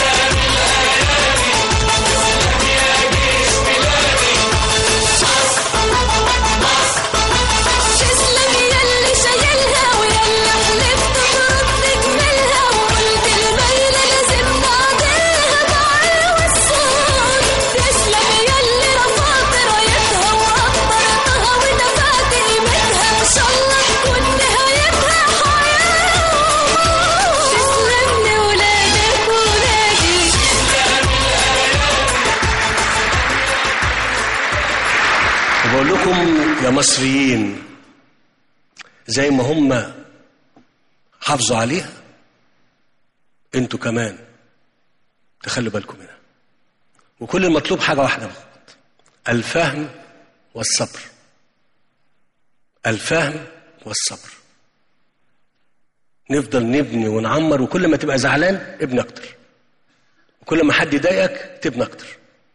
تسلم ياللي شايلها وياللي حلفت برد تكملها وقلت الميلة لازم نعدلها بعقل والصوت تسلم ياللي رفعت رايتها وقدرتها ودفعت قيمتها ان شاء الله تكون نهايتها حياة تسلم لولادك ولادي وبقول لكم يا مصريين زي ما هم حافظوا عليها انتوا كمان تخلوا بالكم منها وكل المطلوب حاجة واحدة فقط الفهم والصبر الفهم والصبر نفضل نبني ونعمر وكل ما تبقى زعلان ابني اكتر وكل ما حد يضايقك تبني اكتر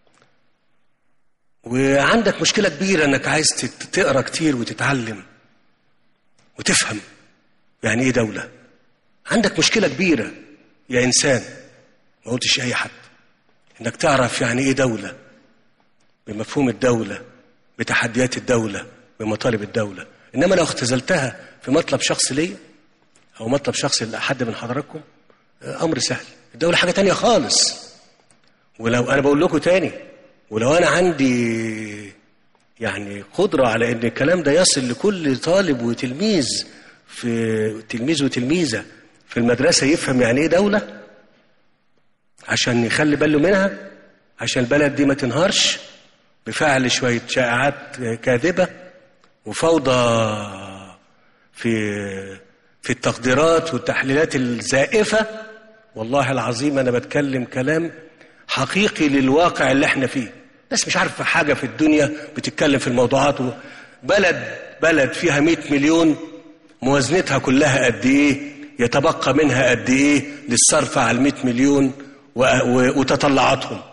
وعندك مشكلة كبيرة انك عايز تت- تقرا كتير وتتعلم وتفهم يعني ايه دولة عندك مشكلة كبيرة يا انسان ما قلتش اي حد انك تعرف يعني ايه دولة بمفهوم الدولة بتحديات الدولة بمطالب الدولة انما لو اختزلتها في مطلب شخص ليا او مطلب شخص لحد من حضراتكم آه، امر سهل الدولة حاجة تانية خالص ولو انا بقول لكم تاني ولو انا عندي يعني قدرة على ان الكلام ده يصل لكل طالب وتلميذ في تلميذ وتلميذة في المدرسة يفهم يعني ايه دولة عشان يخلي باله منها عشان البلد دي ما تنهارش بفعل شوية شائعات كاذبة وفوضى في في التقديرات والتحليلات الزائفة والله العظيم أنا بتكلم كلام حقيقي للواقع اللي احنا فيه ناس مش عارفة حاجة في الدنيا بتتكلم في الموضوعات بلد بلد فيها 100 مليون موازنتها كلها قد ايه يتبقى منها قد ايه للصرف على ال 100 مليون و- و- وتطلعاتهم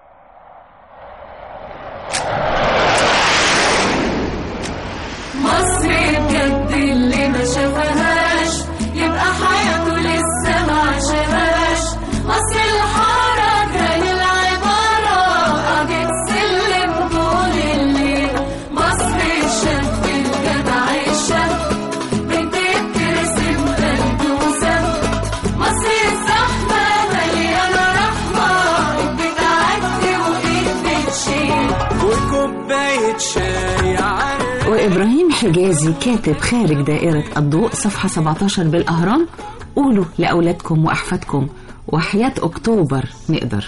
مصر بجد اللي ما شافهاش يبقى حياته لسه ما عاشهاش مصر الحركة للعبارة قضية سلم طول الليل مصر الشاب الجدع الشاب بتترسم بلدوسة مصر الزحمة مليانة رحمة إيد بتعدي وإيد بتشيل وكوباية شاي عرق وإبراهيم حجازي كاتب خارج دائرة الضوء صفحة 17 بالأهرام قولوا لأولادكم وأحفادكم وحياة أكتوبر نقدر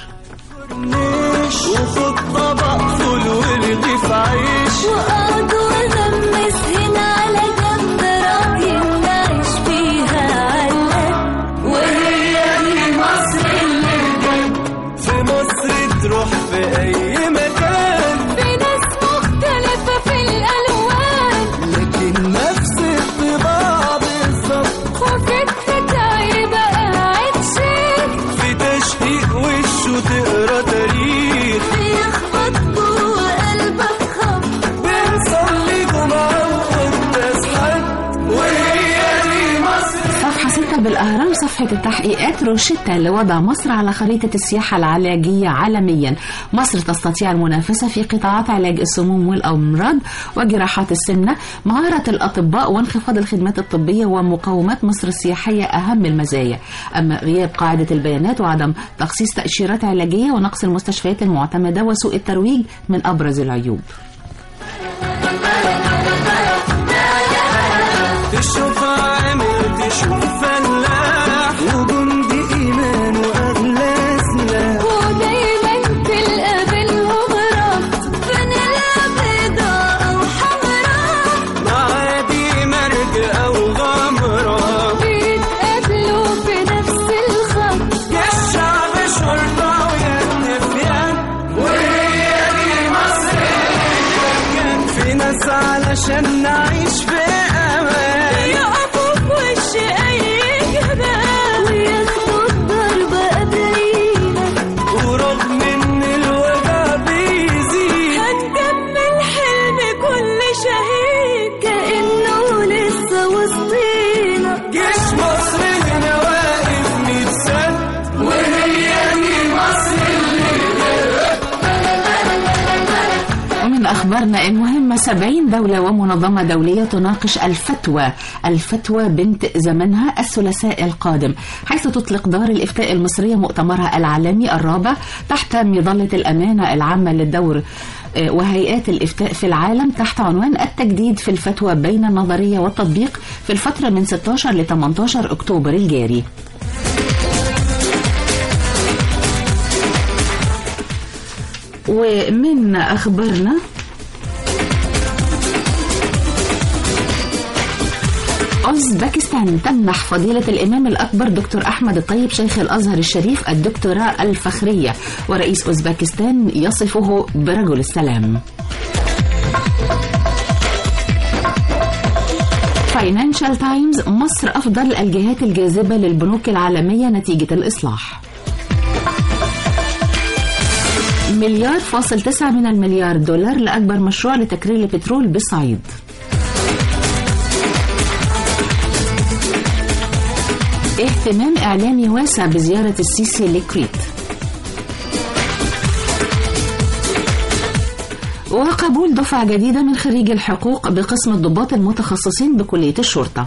وخد طبق فول ورغيف عيش وأقعد وأغمس هنا على جنب راضي نعيش فيها على وهي دي مصر اللي بجد في مصر بتروح في أي مكان في ناس مختلفة في الألوان لكن نفس الطباع بالظبط وفكرة هيبقى قاعد شيك في تشقيق وشه تقرا تاريخ بيخبط جوه قلبك خبط بنصلي جمعة وقداس حد وهي دي مصر صفحة 6 بالأهرام صفحة التحقيقات روشيتا لوضع مصر على خريطة السياحة العلاجية عالميا مصر تستطيع المنافسة في قطاعات علاج السموم والأمراض وجراحات السمنة مهارة الأطباء وانخفاض الخدمات الطبية ومقومات مصر السياحية أهم المزايا أما غياب قاعدة البيانات وعدم تخصيص تأشيرات علاجية ونقص المستشفيات المعتمدة وسوء الترويج من أبرز العيوب تشوف عامل تشوف فلاح وجندي إيمان وأغلى سلاح ودايما تلقى بينهم ربط فانيلا بيضاء أو حمراء معادي مرج أو غمرة بيتقابلوا في نفس الخط يا الشعب شرطة ويا النفيان وهي دي مصر كان في ناس علشان نعيش في أمان يقفوا في وش أي جبال وياخدوا الضربة قبلينا ورغم إن الوجع بيزيد هنكمل حلم كل شهيد كأنه لسه وسطينا جيش مصر هنا واقف ميت سنة وهي دي مصر ومن أخبارنا المهمة 70 دولة ومنظمة دولية تناقش الفتوى الفتوى بنت زمنها الثلاثاء القادم حيث تطلق دار الإفتاء المصرية مؤتمرها العالمي الرابع تحت مظلة الأمانة العامة للدور آه، وهيئات الإفتاء في العالم تحت عنوان التجديد في الفتوى بين النظرية والتطبيق في الفترة من 16 ل 18 أكتوبر الجاري ومن أخبارنا أوزبكستان تمنح فضيلة الإمام الأكبر دكتور أحمد الطيب شيخ الأزهر الشريف الدكتوراه الفخرية ورئيس أوزبكستان يصفه برجل السلام فاينانشال تايمز مصر أفضل الجهات الجاذبة للبنوك العالمية نتيجة الإصلاح مليار فاصل تسعة من المليار دولار لأكبر مشروع لتكرير البترول بالصعيد اهتمام إعلامي واسع بزيارة السيسي لكريت وقبول دفعة جديدة من خريج الحقوق بقسم الضباط المتخصصين بكلية الشرطة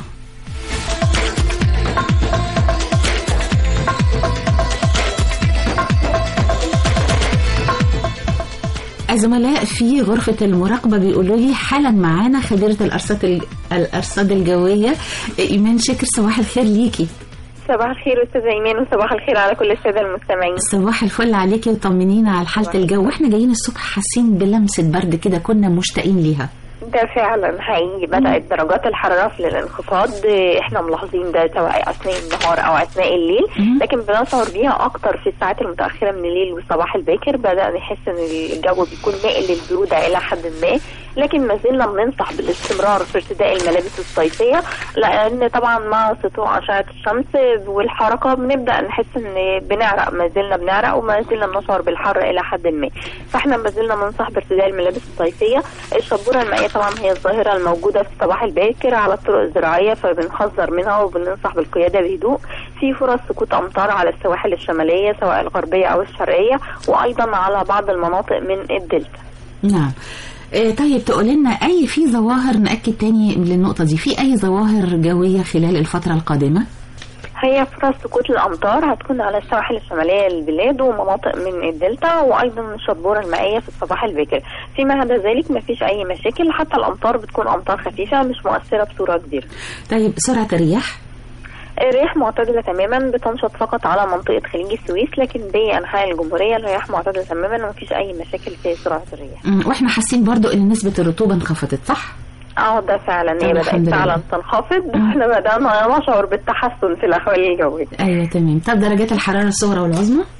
الزملاء في غرفة المراقبة بيقولوا لي حالا معانا خبيرة الأرصاد الج- الأرصاد الجوية إيمان شكر صباح الخير ليكي صباح الخير استاذه ايمان وصباح الخير على كل الساده المستمعين صباح الفل عليكي وطمنينا على حالة الجو واحنا جايين الصبح حاسين بلمسة برد كده كنا مشتاقين ليها ده فعلا حقيقي بدات درجات الحراره في الانخفاض احنا ملاحظين ده سواء اثناء النهار او اثناء الليل لكن بنشعر بيها اكتر في الساعات المتاخره من الليل والصباح الباكر بدانا نحس ان الجو بيكون مائل للبروده الى حد ما لكن ما زلنا بننصح بالاستمرار في ارتداء الملابس الصيفيه لان طبعا مع سطوع اشعه الشمس والحركه بنبدا نحس ان بنعرق ما زلنا بنعرق وما زلنا بنشعر بالحر الى حد ما فاحنا ما زلنا بننصح بارتداء الملابس الصيفيه الشبوره المائيه طبعا هي الظاهره الموجوده في الصباح الباكر على الطرق الزراعيه فبنحذر منها وبننصح بالقياده بهدوء في فرص سقوط امطار على السواحل الشماليه سواء الغربيه او الشرقيه وايضا على بعض المناطق من الدلتا نعم آه، طيب تقول لنا اي في ظواهر ناكد تاني للنقطه دي في اي ظواهر جويه خلال الفتره القادمه هي فرص سقوط الامطار هتكون على السواحل الشماليه للبلاد ومناطق من الدلتا وايضا الشبوره المائيه في الصباح الباكر فيما عدا ذلك ما فيش اي مشاكل حتى الامطار بتكون امطار خفيفه مش مؤثره بصوره كبيره طيب سرعه الرياح الرياح معتدلة تماما بتنشط فقط على منطقة خليج السويس لكن باقي أنحاء الجمهورية الرياح معتدلة تماما ومفيش أي مشاكل في سرعة الرياح مم، واحنا حاسين برضو ان نسبه الرطوبه انخفضت صح اه ده فعلا هي طب بدأت الحمد لله. فعلا تنخفض احنا بدأنا نشعر بالتحسن في الأحوال الجوية ايوه تمام طب درجات الحراره الصغرى والعظمى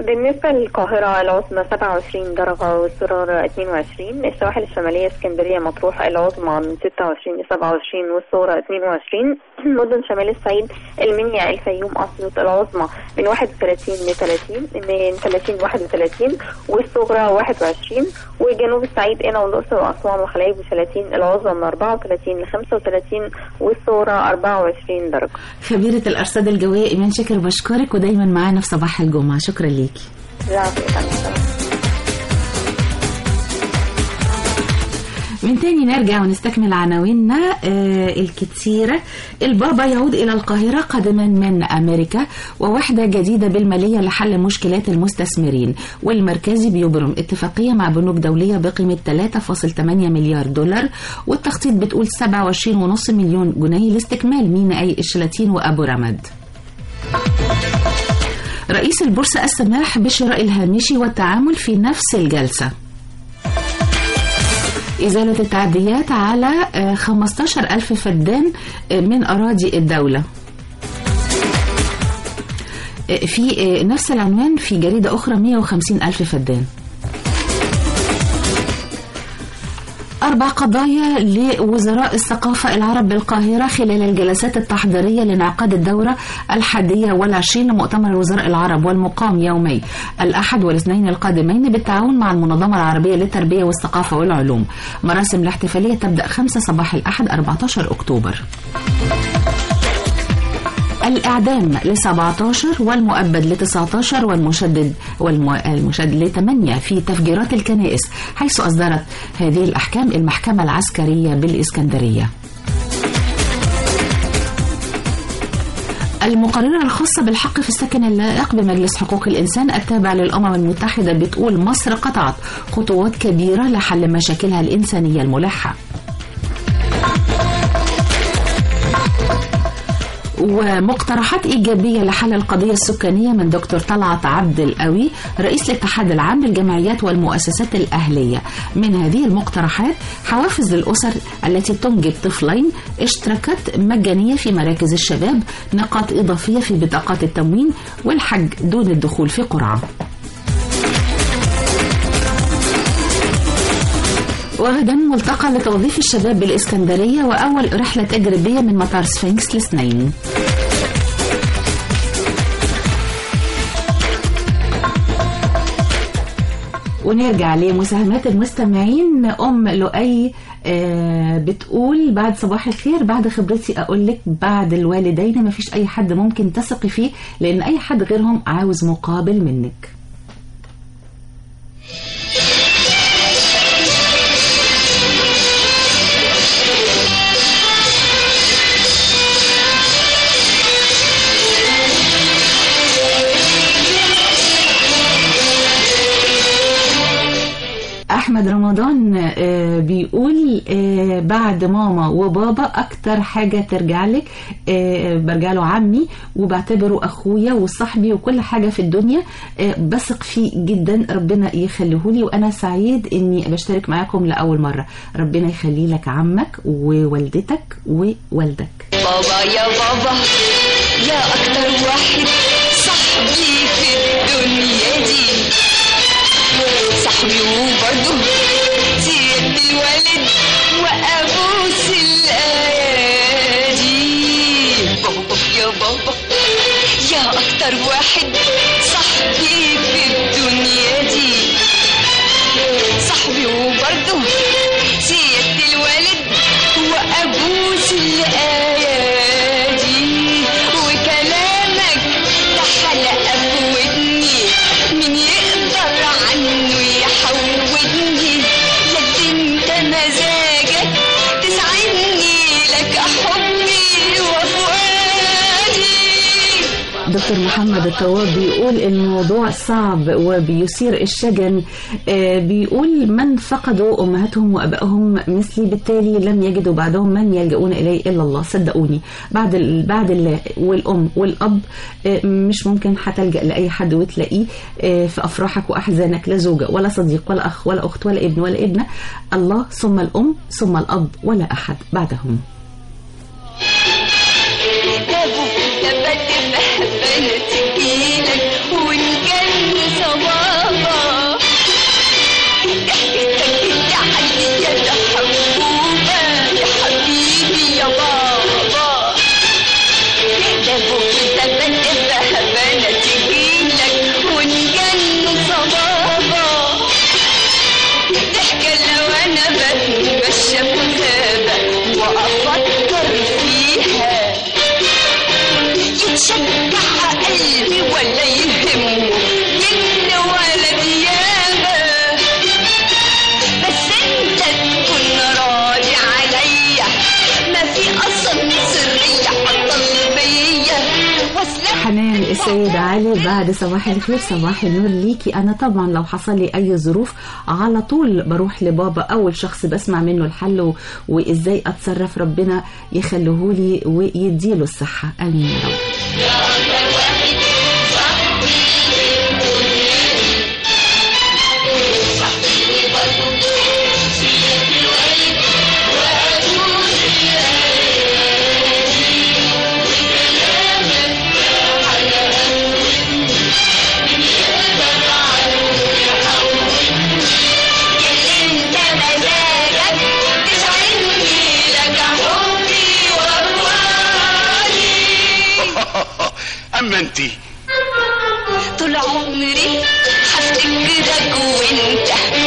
بالنسبة للقاهرة العظمى 27 درجة والصغرى 22 السواحل الشمالية اسكندرية مطروح العظمى من 26 ل 27 والصغرى 22 مدن شمال الصعيد المنيا الفيوم أسيوط العظمى من 31 ل 30 من 30 ل 31 والصغرى 21 وجنوب الصعيد قنا والأقصر وأسوان وحلايب وشلاتين العظمى من 34 ل 35 والصغرى 24 درجة خبيرة الأرصاد الجوية إيمان شاكر بشكرك ودايما معانا في صباح الجمعة شكرا ليكي من تاني نرجع ونستكمل عناويننا آه الكتيرة البابا يعود إلى القاهرة قادما من أمريكا ووحدة جديدة بالمالية لحل مشكلات المستثمرين والمركزي بيبرم اتفاقية مع بنوك دولية بقيمة 3.8 مليار دولار والتخطيط بتقول 27.5 مليون جنيه لاستكمال ميناء الشلاتين وأبو رمد رئيس البورصة السماح بشراء الهامشي والتعامل في نفس الجلسة إزالة التعديات على 15 ألف فدان من أراضي الدولة في نفس العنوان في جريدة أخرى 150 ألف فدان أربع قضايا لوزراء الثقافة العرب بالقاهرة خلال الجلسات التحضيرية لانعقاد الدورة الحادية والعشرين لمؤتمر وزراء العرب والمقام يومي الأحد والاثنين القادمين بالتعاون مع المنظمة العربية للتربية والثقافة والعلوم مراسم الاحتفالية تبدأ 5 صباح الأحد 14 أكتوبر الإعدام ل 17 والمؤبد ل 19 والمشدد والمشدد ل 8 في تفجيرات الكنائس حيث أصدرت هذه الأحكام المحكمة العسكرية بالإسكندرية. المقررة الخاصة بالحق في السكن اللائق بمجلس حقوق الإنسان التابع للأمم المتحدة بتقول مصر قطعت خطوات كبيرة لحل مشاكلها الإنسانية الملحة. ومقترحات إيجابية لحل القضية السكانية من دكتور طلعت عبد القوي رئيس الاتحاد العام للجمعيات والمؤسسات الأهلية من هذه المقترحات حوافز للأسر التي تنجب طفلين اشتراكات مجانية في مراكز الشباب نقاط إضافية في بطاقات التموين والحج دون الدخول في قرعة وغدا ملتقى لتوظيف الشباب بالإسكندرية وأول رحلة تجريبية من مطار سفنكس لسنين ونرجع لمساهمات المستمعين أم لؤي آه بتقول بعد صباح الخير بعد خبرتي أقول لك بعد الوالدين ما فيش أي حد ممكن تثقي فيه لأن أي حد غيرهم عاوز مقابل منك احمد رمضان آه بيقول آه بعد ماما وبابا اكتر حاجه ترجع لك آه برجع له عمي وبعتبره اخويا وصاحبي وكل حاجه في الدنيا بثق فيه جدا ربنا يخليه لي وانا سعيد اني بشترك معاكم لاول مره ربنا يخلي لك عمك ووالدتك ووالدك بابا يا بابا يا اكتر واحد صاحبي في الدنيا دي صاحبي وبرضه سيد الوالد وابوس الايادي بابا يا بابا يا اكتر واحد صاحبي في الدنيا دي صاحبي وبرضه سيد الوالد وابوس الايادي وكلامك ده حلقه في ودني مين يقدر عنه يحودني لك انت مزاجك تسعدني لك حبي وفؤادي دكتور محمد الطواب بيقول الموضوع صعب وبيثير الشجن آه، بيقول من فقدوا امهاتهم وابائهم مثلي بالتالي لم يجدوا بعدهم من يلجؤون اليه الا الله صدقوني بعد ال... بعد الله والام والاب آه، مش ممكن هتلجا لاي حد وتلاقيه آه، في افراحك واحزانك لا زوجه ولا صديق ولا اخ ولا اخت ولا ابن ولا ابنه الله ثم الام ثم الاب ولا احد بعدهم ابوك لما تبقى بنات تجيلك وان كان وأفكر فيها يتشجع قلبي ولا يهمه جن ولا ديابة بس انت تكون راضي عليا ما في اصلا سرية قلبية واسلام حنان السيد علي بعد صباح الخير صباح النور ليكي انا طبعا لو حصل لي اي ظروف على طول بروح لبابا اول شخص بسمع منه الحل و... وازاي اتصرف ربنا يخليهولي ويديله الصحه امين يا رب انت مزاجك تشعرني لك حبي وارواحي اما انتي طول عمري هفتكرك وانت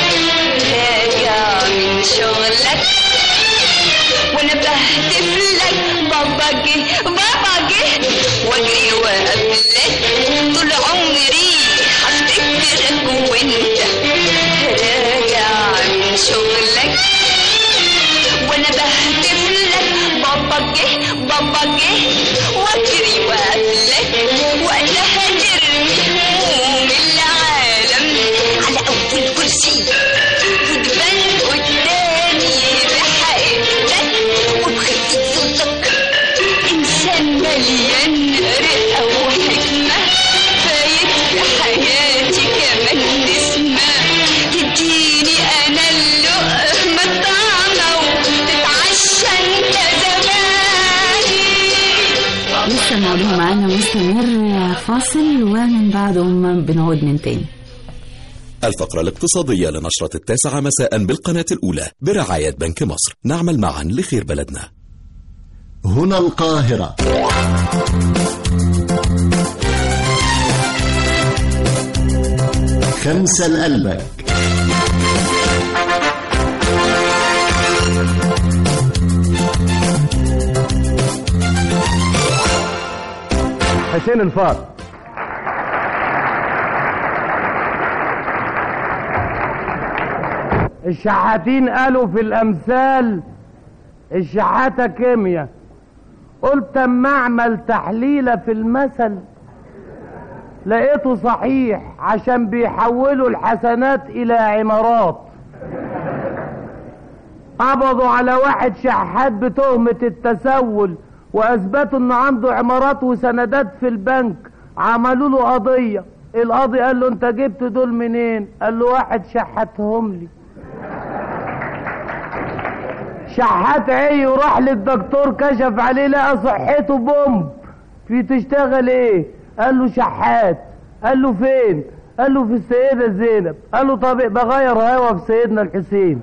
راجع من شغلك وانا بهتف لك بابا جه بابا جه واجري واقابلك طول عمري هفتكرك وانت راجع من شغلك وانا بهتف لك بابا جه بابا جه واجري واقابلك وانا هترمي هموم العالم على اول كرسي وتبان قدامي بحقيقتك وبخفة صوتك انسان مليان رقة وحكمة فايت في حياتي كمان نسمة تديني انا اللقمة طعمة وتتعشى انت زماني لسه الموضوع معانا مستمر فاصل ومن بعدهم بنعود من تاني الفقرة الاقتصادية لنشرة التاسعة مساء بالقناة الأولى برعاية بنك مصر نعمل معا لخير بلدنا هنا القاهرة خمسة لقلبك حسين الفار الشحاتين قالوا في الامثال الشحاتة كيمياء قلت اما اعمل تحليلة في المثل لقيته صحيح عشان بيحولوا الحسنات الى عمارات قبضوا على واحد شحات بتهمة التسول واثبتوا انه عنده عمارات وسندات في البنك عملوا له قضية القاضي قال له انت جبت دول منين قال له واحد شحتهم لي شحات عي وراح للدكتور كشف عليه لقى صحته بومب في تشتغل ايه قال له شحات قال له فين قال له في السيدة زينب قال له طب بغير هوا في سيدنا الحسين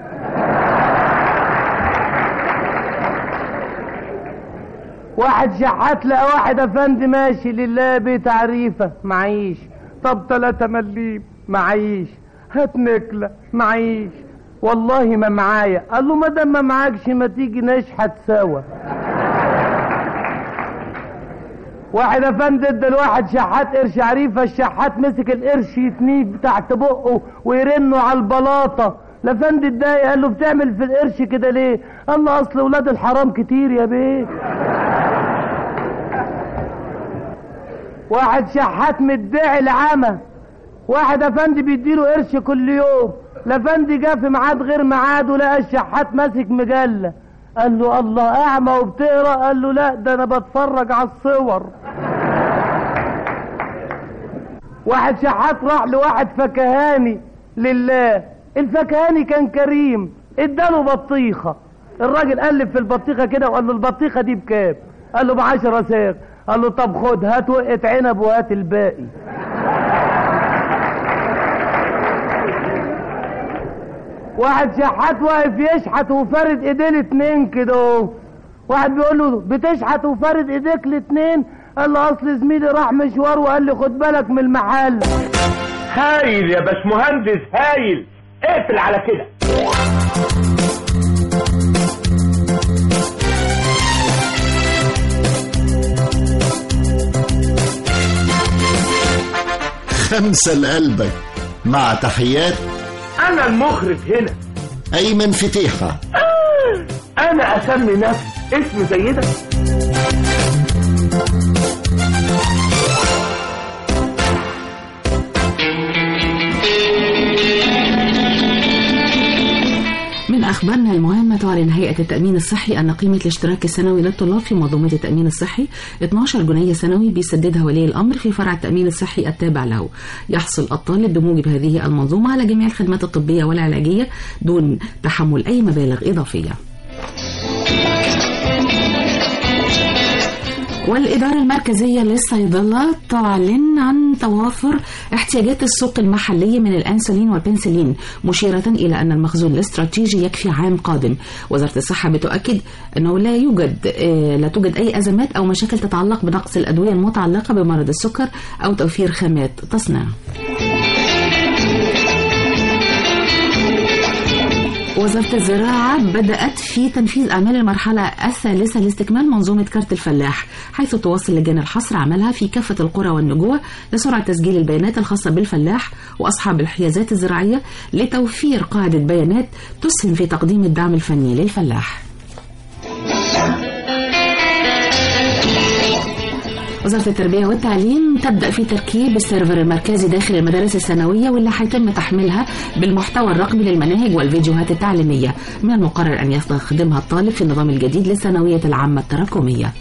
واحد شحات لقى واحد افندي ماشي لله بتعريفة معيش طب تلاتة مليم معيش هات نكلة معيش والله ما معايا قال له ما دام ما معاكش ما تيجي نشحت سوا واحد افندي ادى الواحد شحات قرش عريفة الشحات مسك القرش يتنيه تحت بقه ويرنه على البلاطة الافندي اتضايق قال له بتعمل في القرش كده ليه قال له اصل ولاد الحرام كتير يا بيه واحد شحات مدعي العمى واحد افندي بيديله قرش كل يوم الافندي جه في ميعاد غير ميعاد ولقى الشحات ماسك مجله قال له الله اعمى وبتقرا قال له لا ده انا بتفرج على الصور واحد شحات راح لواحد فكهاني لله الفكهاني كان كريم اداله بطيخه الراجل قلب في البطيخه كده وقال له البطيخه دي بكام قال له بعشرة ساغ قال له طب خد هات وقة عنب وهات الباقي واحد شحات واقف يشحت وفارد ايديه الاتنين كده اهو. واحد بيقول له بتشحت وفارد ايديك الاتنين قال له اصل زميلي راح مشوار وقال لي خد بالك من المحل هايل يا باشمهندس هايل اقفل على كده خمسة لقلبك مع تحيات انا المخرج هنا أيمن فتيحة انا اسمي نفسي اسم زي ده من أخبارنا المهمة تعلن هيئة التأمين الصحي أن قيمة الاشتراك السنوي للطلاب في منظومة التأمين الصحي 12 جنيه سنوي بيسددها ولي الأمر في فرع التأمين الصحي التابع له يحصل الطالب بموجب هذه المنظومة على جميع الخدمات الطبية والعلاجية دون تحمل أي مبالغ إضافية والإدارة المركزية للصيدلة تعلن عن توافر احتياجات السوق المحلية من الأنسولين والبنسلين مشيرة إلى أن المخزون الاستراتيجي يكفي عام قادم وزارة الصحة بتؤكد أنه لا يوجد آه، لا توجد أي أزمات أو مشاكل تتعلق بنقص الأدوية المتعلقة بمرض السكر أو توفير خامات تصنيع وزارة الزراعة بدأت في تنفيذ أعمال المرحلة الثالثة لاستكمال منظومة كارت الفلاح حيث تواصل لجان الحصر عملها في كافة القرى والنجوى لسرعة تسجيل البيانات الخاصة بالفلاح وأصحاب الحيازات الزراعية لتوفير قاعدة بيانات تسهم في تقديم الدعم الفني للفلاح وزارة التربية والتعليم تبدأ في تركيب السيرفر المركزي داخل المدارس الثانوية واللي هيتم تحميلها بالمحتوى الرقمي للمناهج والفيديوهات التعليمية من المقرر أن يستخدمها الطالب في النظام الجديد للثانوية العامة التراكمية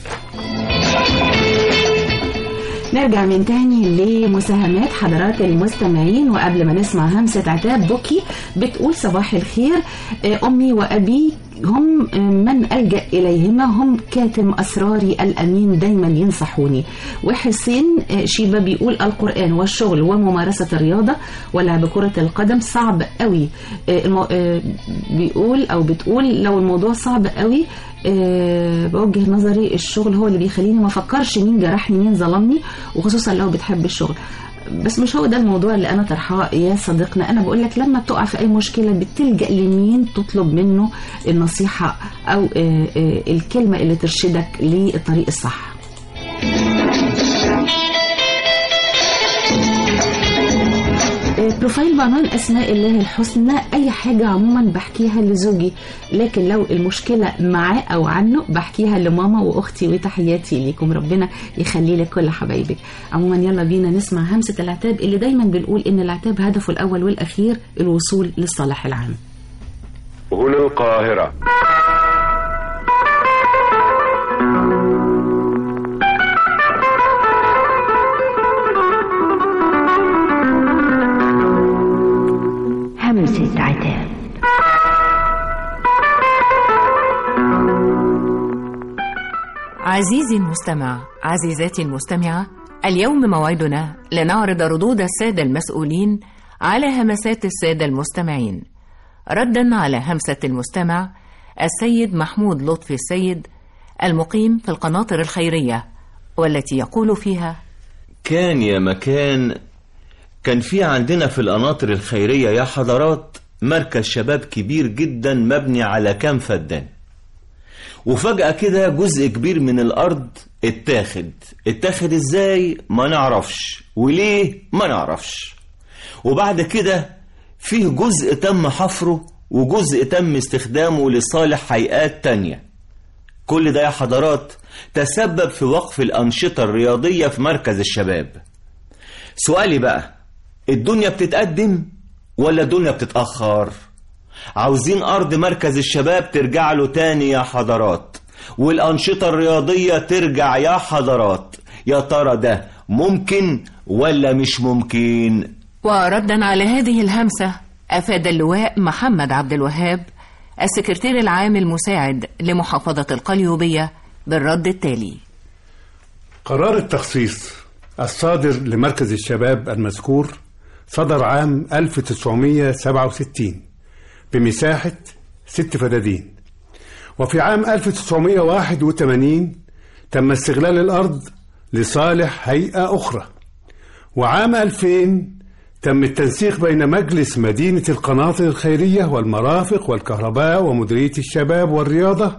نرجع من تاني لمساهمات حضرات المستمعين وقبل ما نسمع همسة عتاب بوكي بتقول صباح الخير آه، أمي وأبي هم آه، من ألجأ إليهما هم كاتم أسراري الأمين دايما ينصحوني وحسين آه، شيبة بيقول القرآن والشغل وممارسة الرياضة ولعب كرة القدم صعب قوي آه، المو... آه، بيقول أو بتقول لو الموضوع صعب قوي آه، بوجه نظري الشغل هو اللي بيخليني ما افكرش مين جرحني مين ظلمني وخصوصا لو بتحب الشغل بس مش هو ده الموضوع اللي انا طرحاه يا صديقنا انا بقول لك لما بتقع في اي مشكله بتلجا لمين تطلب منه النصيحه او آه، آه، الكلمه اللي ترشدك للطريق الصح آه، بروفايل بعنوان اسماء الله الحسنى اي حاجه عموما بحكيها لزوجي لكن لو المشكله معاه او عنه بحكيها لماما واختي وتحياتي ليكم ربنا يخلي لك كل حبايبك عموما يلا بينا نسمع همسه العتاب اللي دايما بنقول ان العتاب هدفه الاول والاخير الوصول للصالح العام هنا القاهرة همسة عتاب عزيزي المستمع عزيزاتي المستمعة اليوم موعدنا لنعرض ردود السادة المسؤولين على همسات السادة المستمعين ردا على همسة المستمع السيد محمود لطفي السيد المقيم في القناطر الخيرية والتي يقول فيها كان يا مكان كان في عندنا في القناطر الخيرية يا حضرات مركز شباب كبير جدا مبني على كام فدان وفجأة كده جزء كبير من الأرض اتاخد اتاخد ازاي ما نعرفش وليه ما نعرفش وبعد كده فيه جزء تم حفره وجزء تم استخدامه لصالح هيئات تانية كل ده يا حضرات تسبب في وقف الأنشطة الرياضية في مركز الشباب سؤالي بقى الدنيا بتتقدم ولا الدنيا بتتأخر عاوزين أرض مركز الشباب ترجع له تاني يا حضرات والأنشطة الرياضية ترجع يا حضرات يا ترى ده ممكن ولا مش ممكن وردا على هذه الهمسة أفاد اللواء محمد عبد الوهاب السكرتير العام المساعد لمحافظة القليوبية بالرد التالي قرار التخصيص الصادر لمركز الشباب المذكور صدر عام 1967 بمساحة ست فدادين وفي عام 1981 تم استغلال الأرض لصالح هيئة أخرى وعام 2000 تم التنسيق بين مجلس مدينة القناطر الخيرية والمرافق والكهرباء ومديرية الشباب والرياضة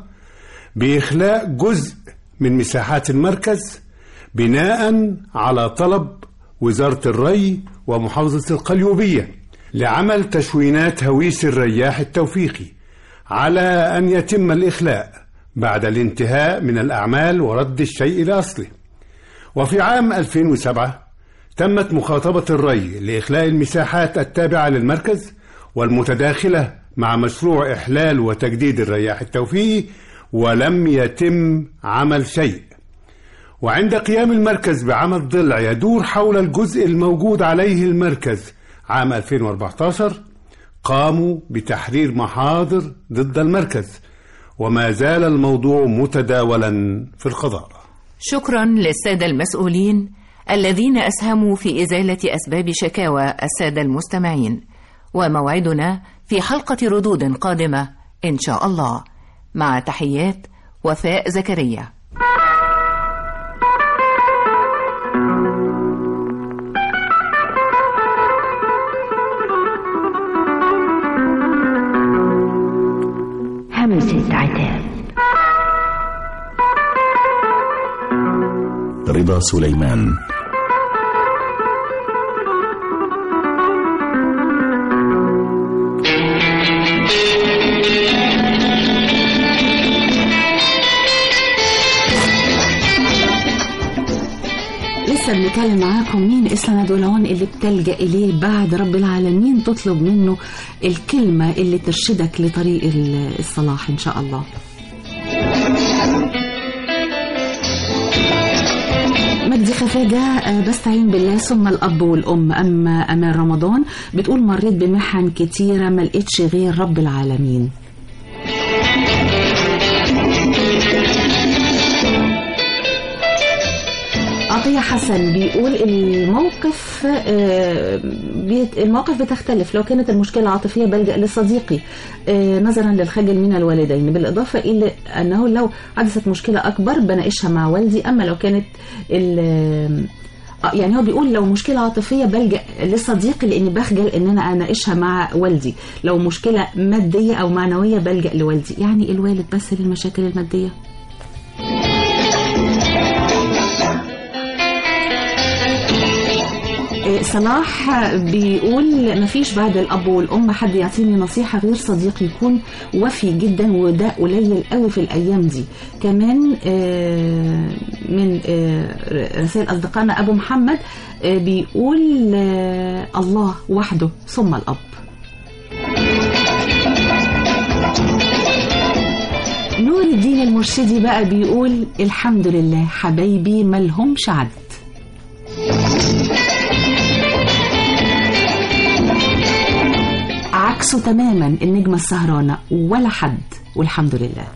بإخلاء جزء من مساحات المركز بناء على طلب وزارة الري ومحافظة القليوبية لعمل تشوينات هويس الرياح التوفيقي على أن يتم الإخلاء بعد الانتهاء من الأعمال ورد الشيء لأصله وفي عام 2007 تمت مخاطبة الري لإخلاء المساحات التابعة للمركز والمتداخلة مع مشروع إحلال وتجديد الرياح التوفيقي ولم يتم عمل شيء وعند قيام المركز بعمل ضلع يدور حول الجزء الموجود عليه المركز عام 2014 قاموا بتحرير محاضر ضد المركز وما زال الموضوع متداولا في القضاء شكرا للسادة المسؤولين الذين أسهموا في إزالة أسباب شكاوى السادة المستمعين وموعدنا في حلقة ردود قادمة إن شاء الله مع تحيات وفاء زكريا همسة عتاب رضا سليمان لسه بنتكلم معاكم مين اسلام دولعون اللي بتلجأ إليه بعد رب العالمين تطلب منه الكلمة اللي ترشدك لطريق ال- الصلاح إن شاء الله مجدي خفاجة آه، بستعين بالله ثم الأب والأم أما أمان رمضان بتقول مريت بمحن كتيرة ما لقيتش غير رب العالمين عطية حسن بيقول الموقف آه، بيت- المواقف بتختلف لو كانت المشكلة عاطفية بلجأ لصديقي آه، نظرا للخجل من الوالدين بالإضافة إلى أنه لو حدثت مشكلة أكبر بناقشها مع والدي أما لو كانت ال- آه، يعني هو بيقول لو مشكلة عاطفية بلجأ لصديقي لأني بخجل إن أنا أناقشها مع والدي لو مشكلة مادية أو معنوية بلجأ لوالدي يعني الوالد بس للمشاكل المادية إيه، صلاح بيقول مفيش بعد الاب والام حد يعطيني نصيحه غير صديق يكون وفي جدا وده قليل قوي في الايام دي كمان آه، من آه، رسائل اصدقائنا ابو محمد آه، بيقول آه، الله وحده ثم الاب نور الدين المرشدي بقى بيقول الحمد لله حبايبي ملهمش عد عكسه تماما النجمة السهرانة ولا حد والحمد لله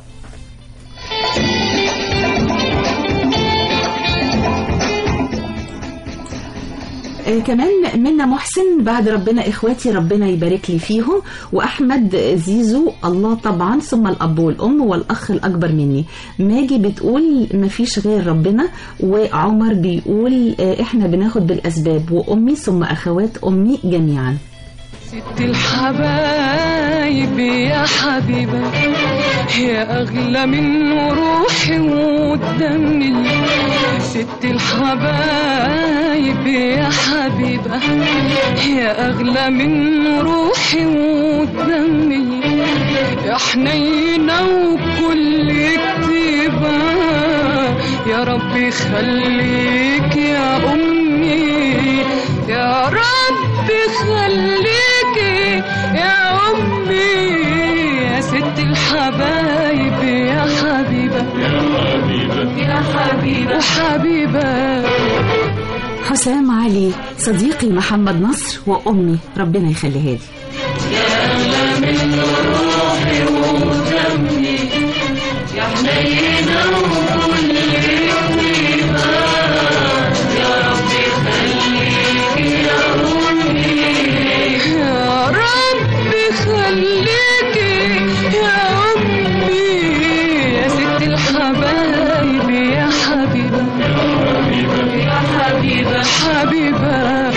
آه، كمان منا محسن بعد ربنا اخواتي ربنا يبارك لي فيهم واحمد زيزو الله طبعا ثم الاب والام والاخ الاكبر مني ماجي بتقول مفيش غير ربنا وعمر بيقول آه، احنا بناخد بالاسباب وامي ثم اخوات امي جميعا ست الحبايب يا حبيبة يا أغلى من روحي ودمي ست الحبايب يا حبيبة يا أغلى من روحي ودمي يا حنينة وكل كتيبة يا رب يخليك يا أمي يا رب خليكي يا أمي يا ست الحبايب يا حبيبة يا حبيبة يا حبيبة وحبيبة حسام علي صديقي محمد نصر وامي ربنا يخليها لي يا أغلى من روحي ودمي يا حنينة وكل طيبة يا رب خليك يا أمي يا رب خليك يا أمي يا ست الحبايب يا حبيبة يا حبيبة حبيبة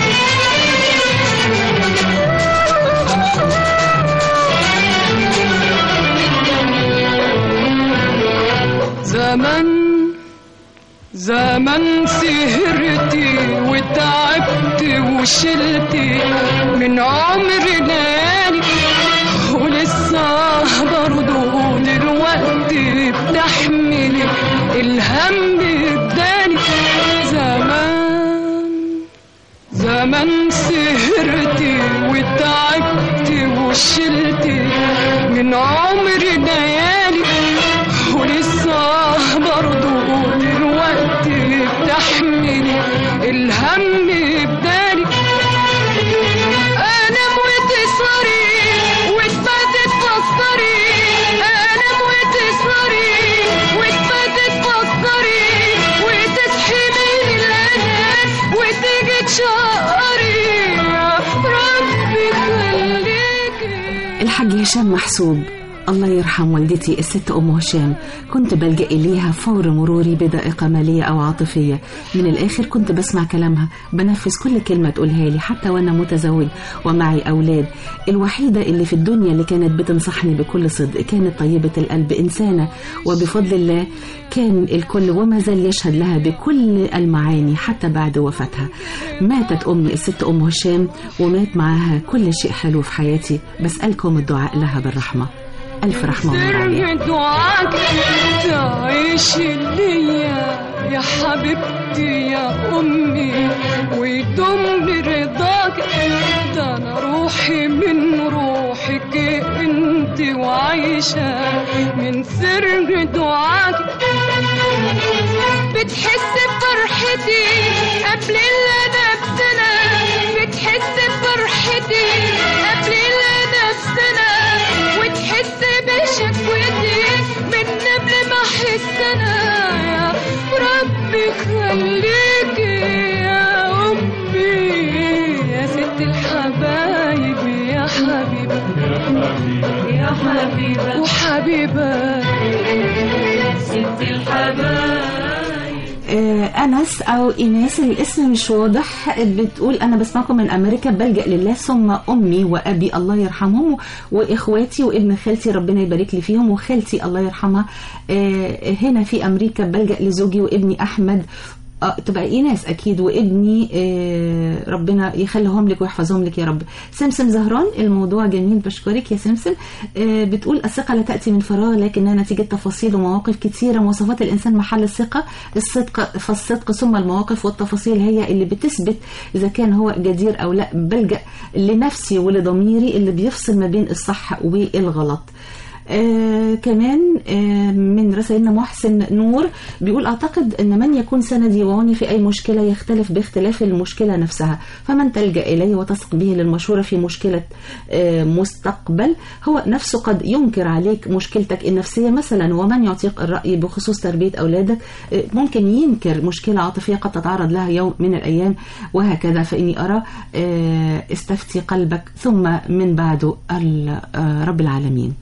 زمن زمن سهرتي وتعبت وشلتي من عمر ليالي ولسه برضه دلوقتي بتحملي الهم بداني زمان زمان سهرتي وتعبتي وشلتي من عمر ليالي ولسه برضه دلوقتي بتحملي الهم بداني انام وتسهري وتباتي تفكري انام وتسهري وتباتي تفكري وتصحي من الانام وتيجي تشقري يا ربي خليكي الحاج هشام محسوب الله يرحم والدتي الست أم هشام كنت بلجأ إليها فور مروري بضائقة مالية أو عاطفية من الآخر كنت بسمع كلامها بنفذ كل كلمة تقولها لي حتى وأنا متزوج ومعي أولاد الوحيدة اللي في الدنيا اللي كانت بتنصحني بكل صدق كانت طيبة القلب إنسانة وبفضل الله كان الكل وما زال يشهد لها بكل المعاني حتى بعد وفاتها ماتت أمي الست أم هشام ومات معاها كل شيء حلو في حياتي بسألكم الدعاء لها بالرحمة ألف رحمة ونور عليها سر دعاك تعيش ليا يا حبيبتي يا أمي ويدوم برضاك ده أنا روحي من روحك أنت وعايشة من سر دعاك بتحس بفرحتي قبل اللي أنا بسنة بتحس بفرحتي قبل اللي أنا بسنة وتحس بشكوتي من قبل ما أحس أنا يا ربي خليكي يا أمي يا ست الحبايب يا حبيبة يا حبيبة وحبيبة ست الحبايب آه، أنس أو إيناس الاسم مش واضح بتقول أنا بسمعكم من أمريكا بلجأ لله ثم أمي وأبي الله يرحمهم وإخواتي وابن خالتي ربنا يبارك لي فيهم وخالتي الله يرحمها آه، هنا في أمريكا بلجأ لزوجي وابني أحمد اه تبقى ايناس اكيد وابني آه ربنا يخليهم لك ويحفظهم لك يا رب سمسم زهران الموضوع جميل بشكرك يا سمسم آه بتقول الثقه لا تاتي من فراغ لكنها نتيجه تفاصيل ومواقف كثيره مواصفات الانسان محل الثقه الصدق فالصدق ثم المواقف والتفاصيل هي اللي بتثبت اذا كان هو جدير او لا بلجا لنفسي ولضميري اللي بيفصل ما بين الصح والغلط آه كمان آه من رسائلنا محسن نور بيقول أعتقد أن من يكون سندي وعوني في أي مشكلة يختلف باختلاف المشكلة نفسها فمن تلجأ إليه وتثق به للمشورة في مشكلة آه مستقبل هو نفسه قد ينكر عليك مشكلتك النفسية مثلا ومن يعطيك الرأي بخصوص تربية أولادك آه ممكن ينكر مشكلة عاطفية قد تتعرض لها يوم من الأيام وهكذا فإني أرى آه استفتي قلبك ثم من بعده ال- آه رب العالمين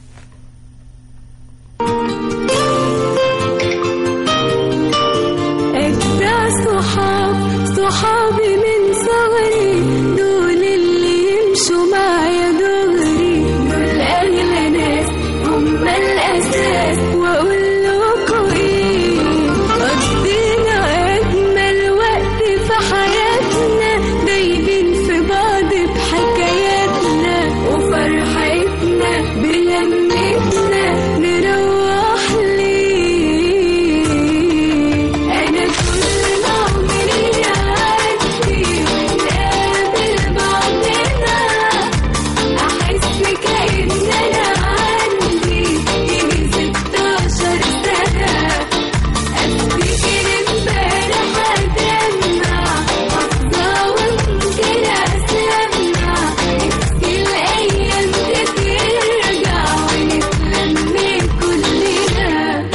أجدع صحاب صحابي من صغري دول اللي يمشوا معايا دغري دول أغلى ناس هم الأساس وأقول لكم إيه قضينا أجمل وقت في حياتنا دايبين في بعض بحكاياتنا وفرحتنا بلمتنا نروح ليه أنا كل عمري عندي ونقابل بعضنا أحس كأن أنا عندي يجي ستاشر سنة أفتكر امبارح أدمع حافظة وممكن أسمع نفسي الأيام دي ترجع ونتلم كلنا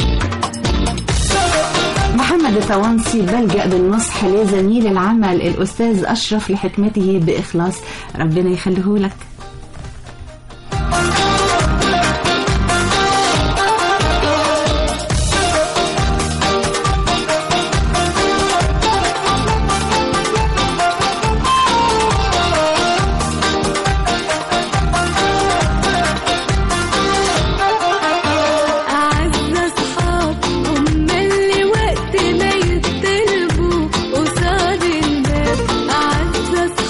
محمد الطوانسي بلجأ بالنصح لزميل العمل الأستاذ أشرف لحكمته بإخلاص ربنا يخليه لك أعز أصحاب هم اللي وقت ما يطلبوا قصاد الباب أعز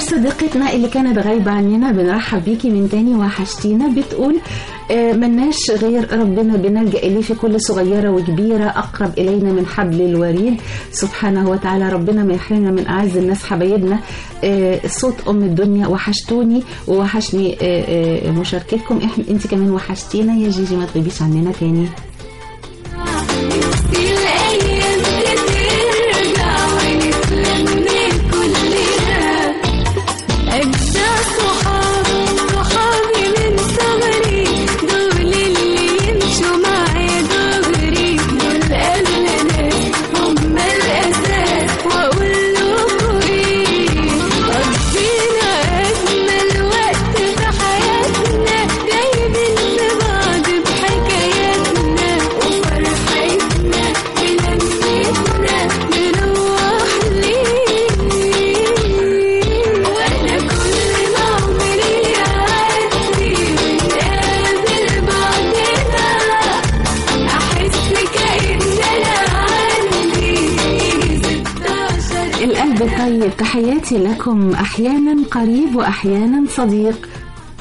وصديقتنا اللي كانت غايبة عننا بنرحب بيكي من تاني وحشتينا بتقول آه، ملناش غير ربنا بنلجأ إليه في كل صغيرة وكبيرة أقرب إلينا من حبل الوريد سبحانه وتعالى ربنا ما يحرمنا من أعز الناس حبايبنا آه، صوت أم الدنيا وحشتوني ووحشني آه، آه، مشاركتكم إحنا أنت كمان وحشتينا يا جيجي ما تغيبيش عننا تاني الأيام بترجع ونتلم كلنا أجدع صحاب صحابي من صغري دول اللي يمشوا معايا دغري دول قبلنا هم الأساس وأقول لكم إيه قضينا أجمل وقت في حياتنا جايبين في بعض بحكاياتنا وفرحتنا بلمتنا نروح ليه وأنا كل ما عمري يعدي ونقابل بعضنا أحس كأن أنا عندي يجي 16 القلب طيب تحياتي لكم أحيانا قريب وأحيانا صديق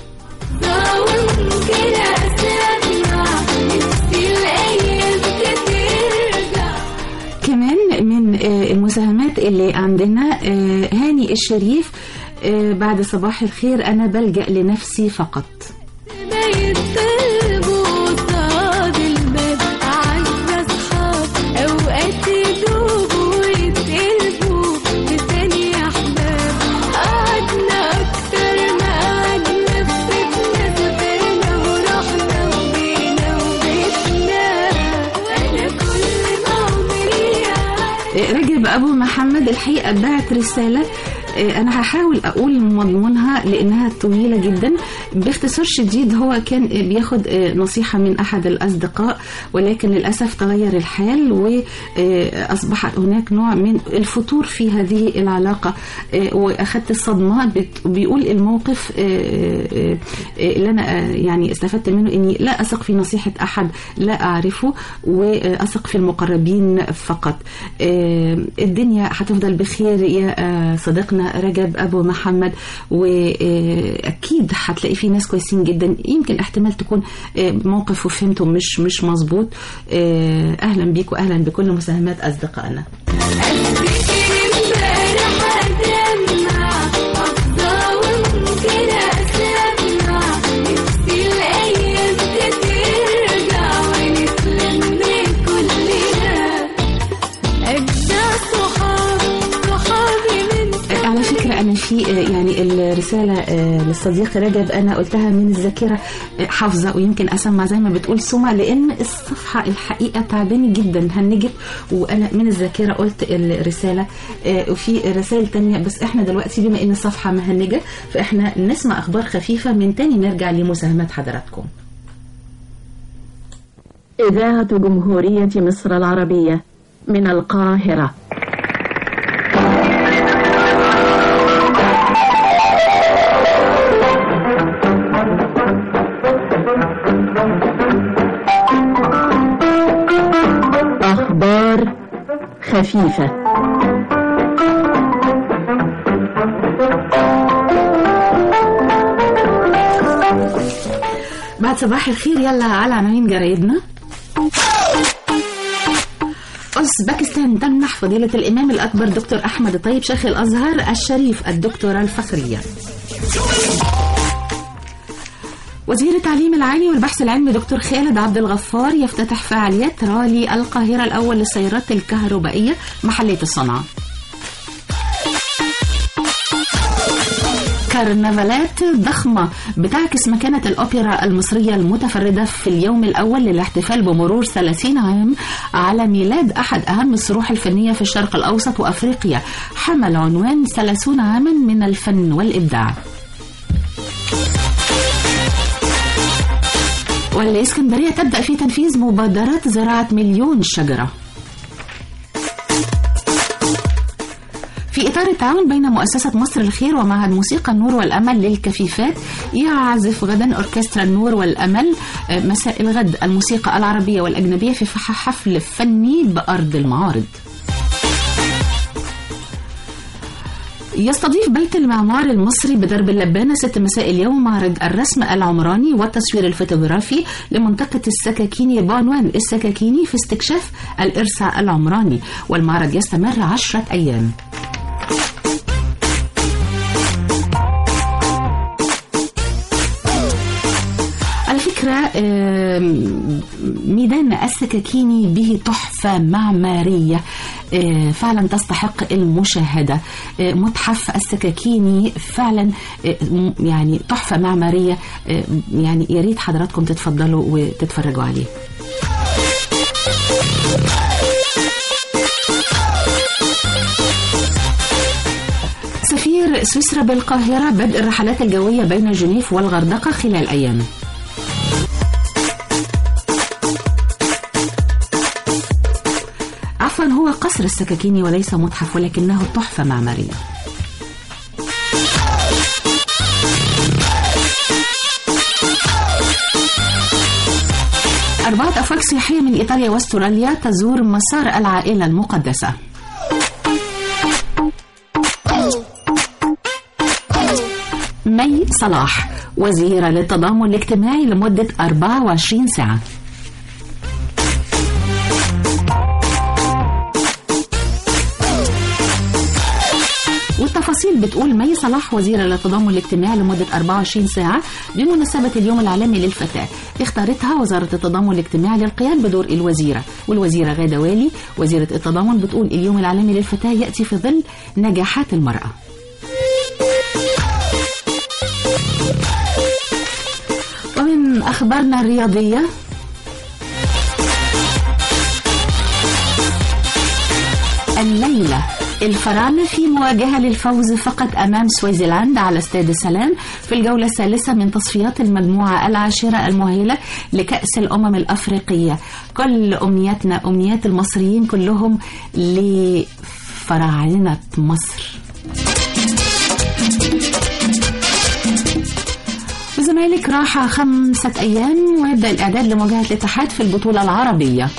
ممكن أسمع نفسي الأيام ترجع كمان من آه، المساهمات اللي عندنا آه، هاني الشريف آه، بعد صباح الخير أنا بلجأ لنفسي فقط ما يطلبوا قصاد الباب أعز أصحاب أوقات يدوبوا ويتقلبوا بثانية أحباب قعدنا أكتر ما قعدنا في بيتنا سافرنا ورحنا وجينا وبيتنا وأنا كل ما عمري آه، رجب أبو محمد الحقيقة بعت رسالة آه، أنا هحاول أقول مضمونها لأنها طويلة جدا باختصار شديد هو كان آه، بياخد آه، نصيحة من أحد الأصدقاء ولكن للأسف تغير الحال وأصبح هناك نوع من الفتور في هذه العلاقة آه، وأخذت الصدمة بت- بيقول الموقف آه، آه، آه، اللي أنا آه، يعني استفدت منه إني لا أثق في نصيحة أحد لا أعرفه وأثق في المقربين فقط آه، الدنيا هتفضل بخير يا آه، صديقنا رجب أبو محمد وأكيد هتلاقي في ناس كويسين جدا يمكن احتمال تكون آه، موقف وفهمته مش مش مظبوط آه، أهلا بيك وأهلا بكل مساهمات أصدقائنا امبارح أدمع أفضى وممكن أسمع نفسي الأيام ترجع ونتلم كلنا أجدع صحاب صحابي من على فكرة أنا في آه، يعني الرسالة آه، للصديق رجب أنا قلتها من الذاكرة آه، حافظة ويمكن أسمع زي ما بتقول سمع لأن الصفحة الحقيقة تعباني جدا هنجت وأنا من الذاكرة قلت الرسالة آه، وفي رسائل تانية بس إحنا دلوقتي بما إن الصفحة مهنجة فإحنا نسمع أخبار خفيفة من تاني نرجع لمساهمات حضراتكم إذاعة جمهورية مصر العربية من القاهرة أخبار خفيفة بعد صباح الخير يلا على عناوين جرايدنا أوزبكستان تمنح فضيلة الإمام الأكبر دكتور أحمد طيب شيخ الأزهر الشريف الدكتوراه الفخرية وزير التعليم العالي والبحث العلمي دكتور خالد عبد الغفار يفتتح فعاليات رالي القاهرة الأول للسيارات الكهربائية محلية الصنعة كرنفالات ضخمة بتعكس مكانة الأوبرا المصرية المتفردة في اليوم الأول للاحتفال بمرور 30 عام على ميلاد أحد أهم الصروح الفنية في الشرق الأوسط وأفريقيا حمل عنوان 30 عاما من الفن والإبداع والإسكندرية تبدأ في تنفيذ مبادرات زراعة مليون شجرة في إطار التعاون بين مؤسسة مصر الخير ومعهد موسيقى النور والأمل للكفيفات يعزف غدا أوركسترا النور والأمل آه، مساء الغد الموسيقى العربية والأجنبية في فح- حفل فني بأرض المعارض يستضيف بيت المعمار المصري بدرب اللبانة ست مساء اليوم معرض الرسم العمراني والتصوير الفوتوغرافي لمنطقة السكاكيني بعنوان السكاكيني في استكشاف الإرث العمراني والمعرض يستمر عشرة أيام على فكرة آم، ميدان السكاكيني به تحفة معمارية آه، فعلا تستحق المشاهدة آه، متحف السكاكيني فعلا آه، م- يعني تحفة معمارية آه، يعني يا ريت حضراتكم تتفضلوا وتتفرجوا عليه سفير سويسرا بالقاهرة بدء الرحلات الجوية بين جنيف والغردقة خلال أيام عفوا هو قصر السكاكيني وليس متحف ولكنه تحفة معمارية أربعة أفواج سياحية من إيطاليا واستراليا تزور مسار العائلة المقدسة مي صلاح وزيرة للتضامن الاجتماعي لمدة 24 ساعة والتفاصيل بتقول مي صلاح وزيرة للتضامن الاجتماعي لمدة 24 ساعة بمناسبة اليوم العالمي للفتاة اختارتها وزارة التضامن الاجتماعي للقيام بدور الوزيرة والوزيرة غادة والي وزيرة التضامن بتقول اليوم العالمي للفتاة يأتي في ظل نجاحات المرأة ومن أخبارنا الرياضية الليلة الفراعنة في مواجهة للفوز فقط أمام سويسرلاند على استاد السلام في الجولة الثالثة من تصفيات المجموعة العاشرة المؤهلة لكأس الأمم الأفريقية كل أمنياتنا أمنيات المصريين كلهم لفراعنة مصر الزمالك راحة خمسة أيام ويبدأ الإعداد لمواجهة الاتحاد في البطولة العربية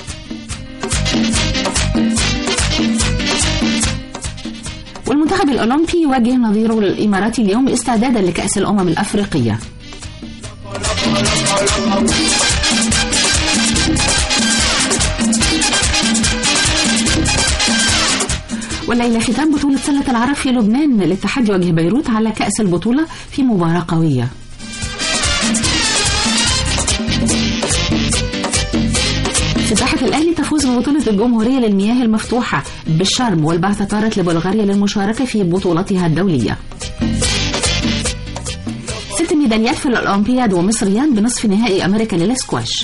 والمنتخب الأولمبي يواجه نظيره الإماراتي اليوم استعدادا لكأس الأمم الأفريقية والليلة ختام بطولة سلة العرب في لبنان الاتحاد يواجه بيروت على كأس البطولة في مباراة قوية سباحة الأهلي تفوز ببطولة الجمهورية للمياه المفتوحة بالشرم والبعثة طارت لبلغاريا للمشاركة في بطولتها الدولية ست ميداليات في الأولمبياد ومصريان بنصف نهائي أمريكا للسكواش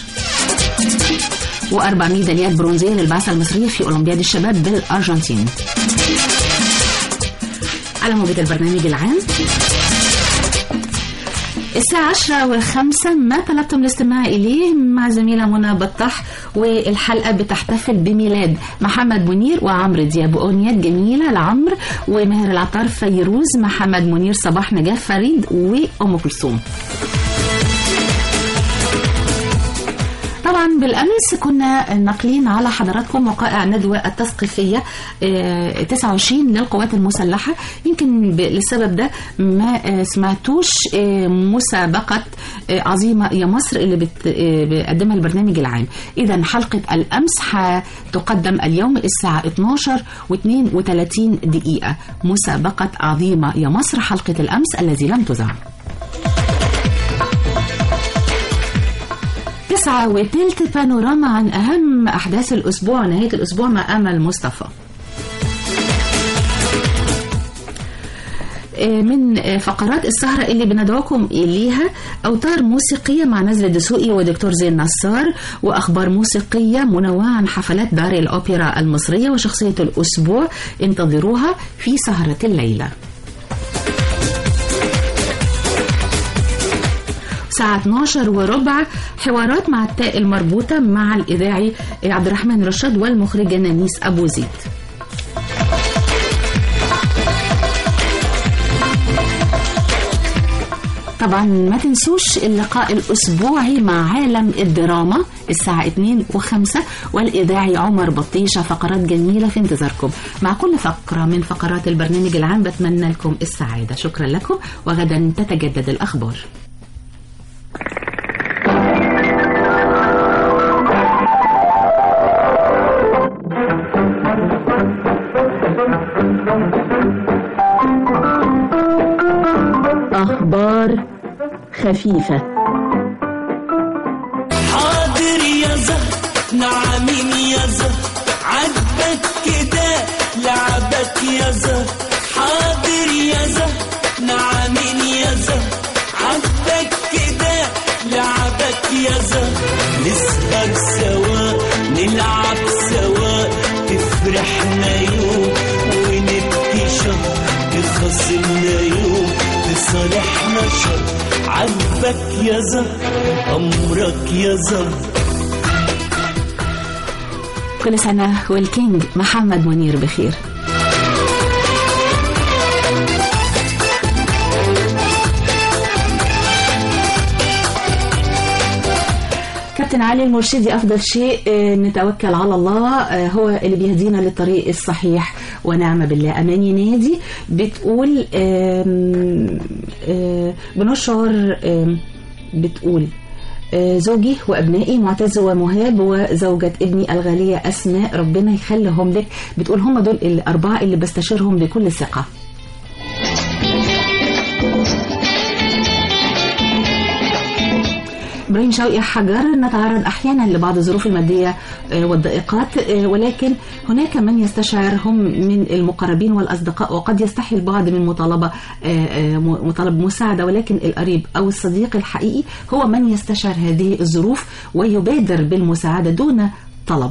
وأربع ميداليات برونزية للبعثة المصرية في أولمبياد الشباب بالأرجنتين على موجة البرنامج العام الساعة عشرة وخمسة ما طلبتم الاستماع إليه مع زميلة منى بطح والحلقة بتحتفل بميلاد محمد منير وعمرو دياب أغنيات جميلة لعمرو وماهر العطار فيروز محمد منير صباح نجاة فريد وأم كلثوم طبعا بالامس كنا ناقلين على حضراتكم وقائع ندوه التثقيفيه آه، 29 للقوات المسلحه يمكن ب- للسبب ده ما آه، سمعتوش آه، مسابقه آه، عظيمه يا مصر اللي بت- آه، بيقدمها البرنامج العام اذا حلقه الامس هتقدم اليوم الساعه 12 و32 دقيقه مسابقه عظيمه يا مصر حلقه الامس الذي لم تذاع تسعة وتلت بانوراما عن أهم أحداث الأسبوع ونهاية الأسبوع مع أمل مصطفى آه، من آه، فقرات السهرة اللي بندعوكم إليها أوتار موسيقية مع نزل الدسوقي ودكتور زين نصار وأخبار موسيقية منوعة عن حفلات دار الأوبرا المصرية وشخصية الأسبوع انتظروها في سهرة الليلة الساعة 12 وربع حوارات مع التاء المربوطة مع الإذاعي عبد الرحمن رشاد والمخرجة نانيس أبو زيد طبعا ما تنسوش اللقاء الأسبوعي مع عالم الدراما الساعة 2 و5 والإذاعي عمر بطيشة فقرات جميلة في انتظاركم مع كل فقرة من فقرات البرنامج العام بتمنى لكم السعادة شكرا لكم وغدا تتجدد الأخبار أخبار خفيفة حاضر يا زهر نعمين يا زهر عجبك كده لعبك يا زهر حاضر يا زهر نعمين يا زهر عجبك كده لعبك يا زهر نسهر سوا نلعب سوا تفرحنا يوم ونبكي شهر تخاصمنا يوم تصالحنا شهر عجبك يا زهر أمرك يا زهر كل سنة والكينج محمد منير بخير كابتن علي المرشدي أفضل شيء آه، نتوكل على الله آه، هو اللي بيهدينا للطريق الصحيح ونعم بالله أماني نادي بتقول آم، آه، بنشعر آم، بتقول آه، زوجي وابنائي معتز ومهاب وزوجة ابني الغالية اسماء ربنا يخليهم لك بتقول هم دول الاربعه اللي بستشيرهم بكل ثقه ابراهيم شوقي حجر نتعرض احيانا لبعض الظروف الماديه آه، والضائقات آه، ولكن هناك من يستشعرهم من المقربين والاصدقاء وقد يستحي البعض من مطالبه آه، آه، م- مطالب مساعده ولكن القريب او الصديق الحقيقي هو من يستشعر هذه الظروف ويبادر بالمساعده دون طلب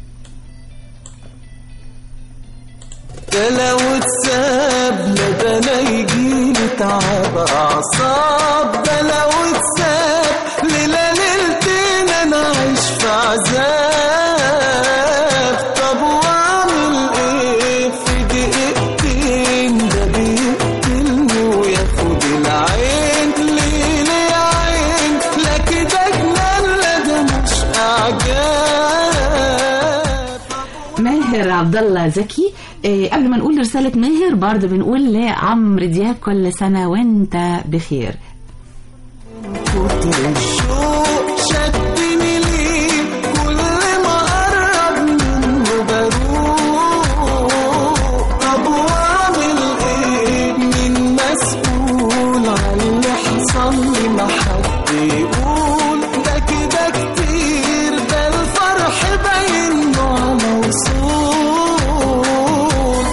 ده لو اتساب لا ده انا يجيلي تعب اعصاب ده لو اتساب ليلة ليلتين انا عايش في عذاب طب واعمل ايه في دقيقتين ده بيقتلني وياخد العين ليه ليه يا عين لا كده جنان لا ده مش اعجاب ماهر عبد الله زكي آه، قبل ما نقول رسالة ماهر برضه بنقول لعمرو دياب كل سنة وانت بخير كتر الشوق شدني ليه كل ما قرب منه بروق طب واعمل ايه مين مسؤول عن اللي حصل لي ما حد يقول ده كده كتير ده الفرح باين له على وصول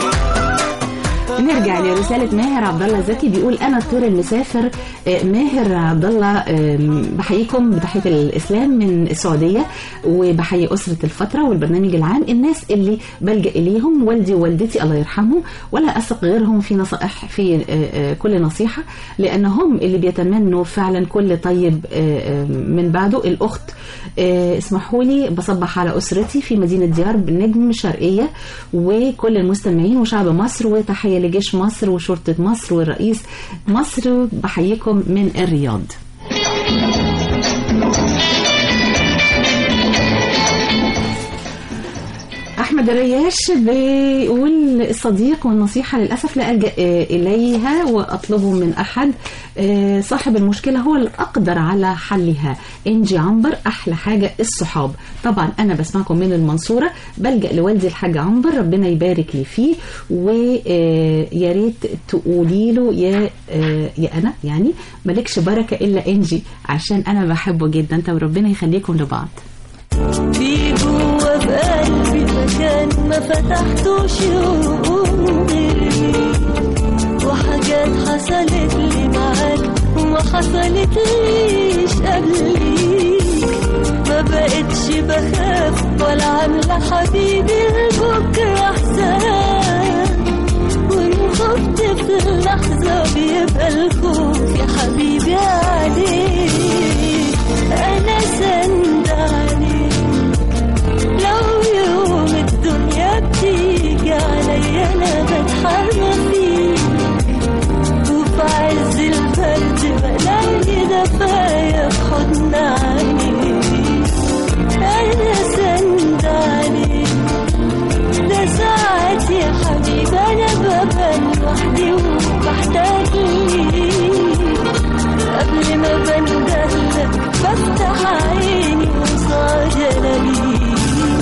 نرجع لرسالة ماهر عبد الله زكي بيقول أنا الطير المسافر آه، ماهر عبد الله آم، بحييكم بتحية الإسلام من السعودية وبحيي أسرة الفترة والبرنامج العام الناس اللي بلجأ إليهم والدي ووالدتي الله يرحمهم ولا أثق غيرهم في نصائح في آه، آه، كل نصيحة لأنهم اللي بيتمنوا فعلا كل طيب آه، آه، من بعده الأخت آه، اسمحوا لي بصبح على أسرتي في مدينة ديار نجم شرقية وكل المستمعين وشعب مصر وتحية لجيش مصر وشرطة مصر والرئيس مصر بحييكم من الرياض احمد الرياش بيقول الصديق والنصيحه للاسف لا الجا آه، اليها واطلبه من احد آه، صاحب المشكله هو الاقدر على حلها انجي عنبر احلى حاجه الصحاب طبعا انا بسمعكم من المنصوره بلجا لوالدي الحاج عنبر ربنا يبارك لي فيه ويا ريت تقولي له يا آه، يا انا يعني مالكش بركه الا انجي عشان انا بحبه جدا طب ربنا يخليكم لبعض في جوا بقلبي مكان ما فتحتوش يوم غيري وحاجات حصلت لي معاك وما حصلتليش قبليك ما بقتش بخاف ولا عاملة حبيبي لبكرة حساب وإن خفت في اللحظة بيبقى الخوف يا حبيبي عليك أنا سند عليك لو يوم الدنيا بتيجي عليا أنا بتحرم فيك وفي عز البرد ببقى لوحدي وبحتاج ليك قبل ما بندهلك بفتح عيني وصعد الاقيك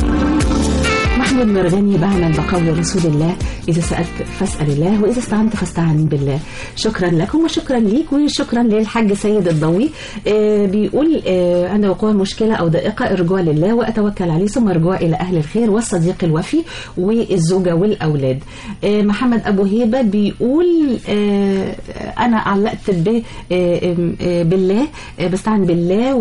محمود مرغني بعمل بقول رسول الله إذا سألت فاسأل الله وإذا استعنت فاستعن بالله شكرا لكم وشكرا ليك وشكرا للحاج سيد الضوي آه بيقول آه عند وقوع مشكلة أو ضائقة الرجوع لله وأتوكل عليه ثم الرجوع إلى أهل الخير والصديق الوفي والزوجة والأولاد آه محمد أبو هيبة بيقول آه أنا علقت ب آه آه بالله آه بستعن بالله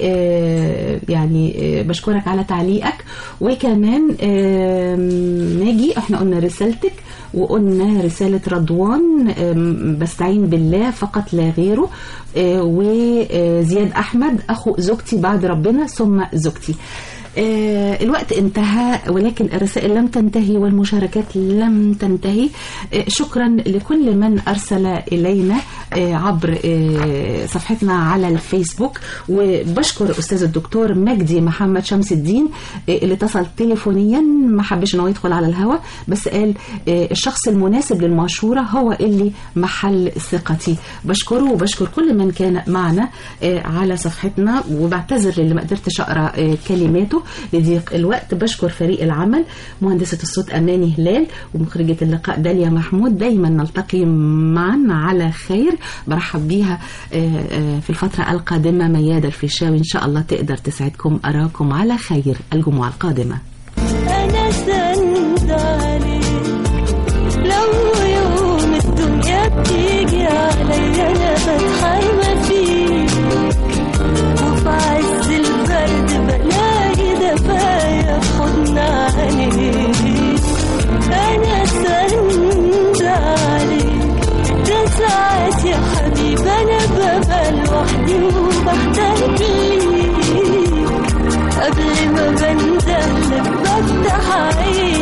ويعني آه بشكرك على تعليقك وكمان آه ناجي احنا قلنا رسالتك وقلنا رسالة رضوان آم، بستعين بالله فقط لا غيره آه، وزياد أحمد أخو زوجتي بعد ربنا ثم زوجتي آه، الوقت انتهى ولكن الرسائل لم تنتهي والمشاركات لم تنتهي آه، شكرا لكل من أرسل إلينا آه، عبر آه، صفحتنا على الفيسبوك وبشكر أستاذ الدكتور مجدي محمد شمس الدين آه، اللي اتصل تليفونيا ما حبش انه يدخل على الهوا بس قال آه، الشخص المناسب للمشورة هو اللي محل ثقتي بشكره وبشكر كل من كان معنا آه، على صفحتنا وبعتذر للي ما قدرتش اقرا آه، كلماته لضيق الوقت بشكر فريق العمل مهندسة الصوت أماني هلال ومخرجة اللقاء داليا محمود دايما نلتقي معا على خير برحب بيها آه، آه، في الفترة القادمة ميادة الفيشاوي إن شاء الله تقدر تسعدكم أراكم على خير الجمعة القادمة أنا سند عليك لو يوم الدنيا بتيجي عليا أنا بتحايمة فيك وفي عز البرد بلاقي دفايا في حضن عينيك أنا سند عليك ده ساعات يا حبيبي أنا ببقى لوحدي وبحتاج ليك قبل ما بندهلك بفتح عيني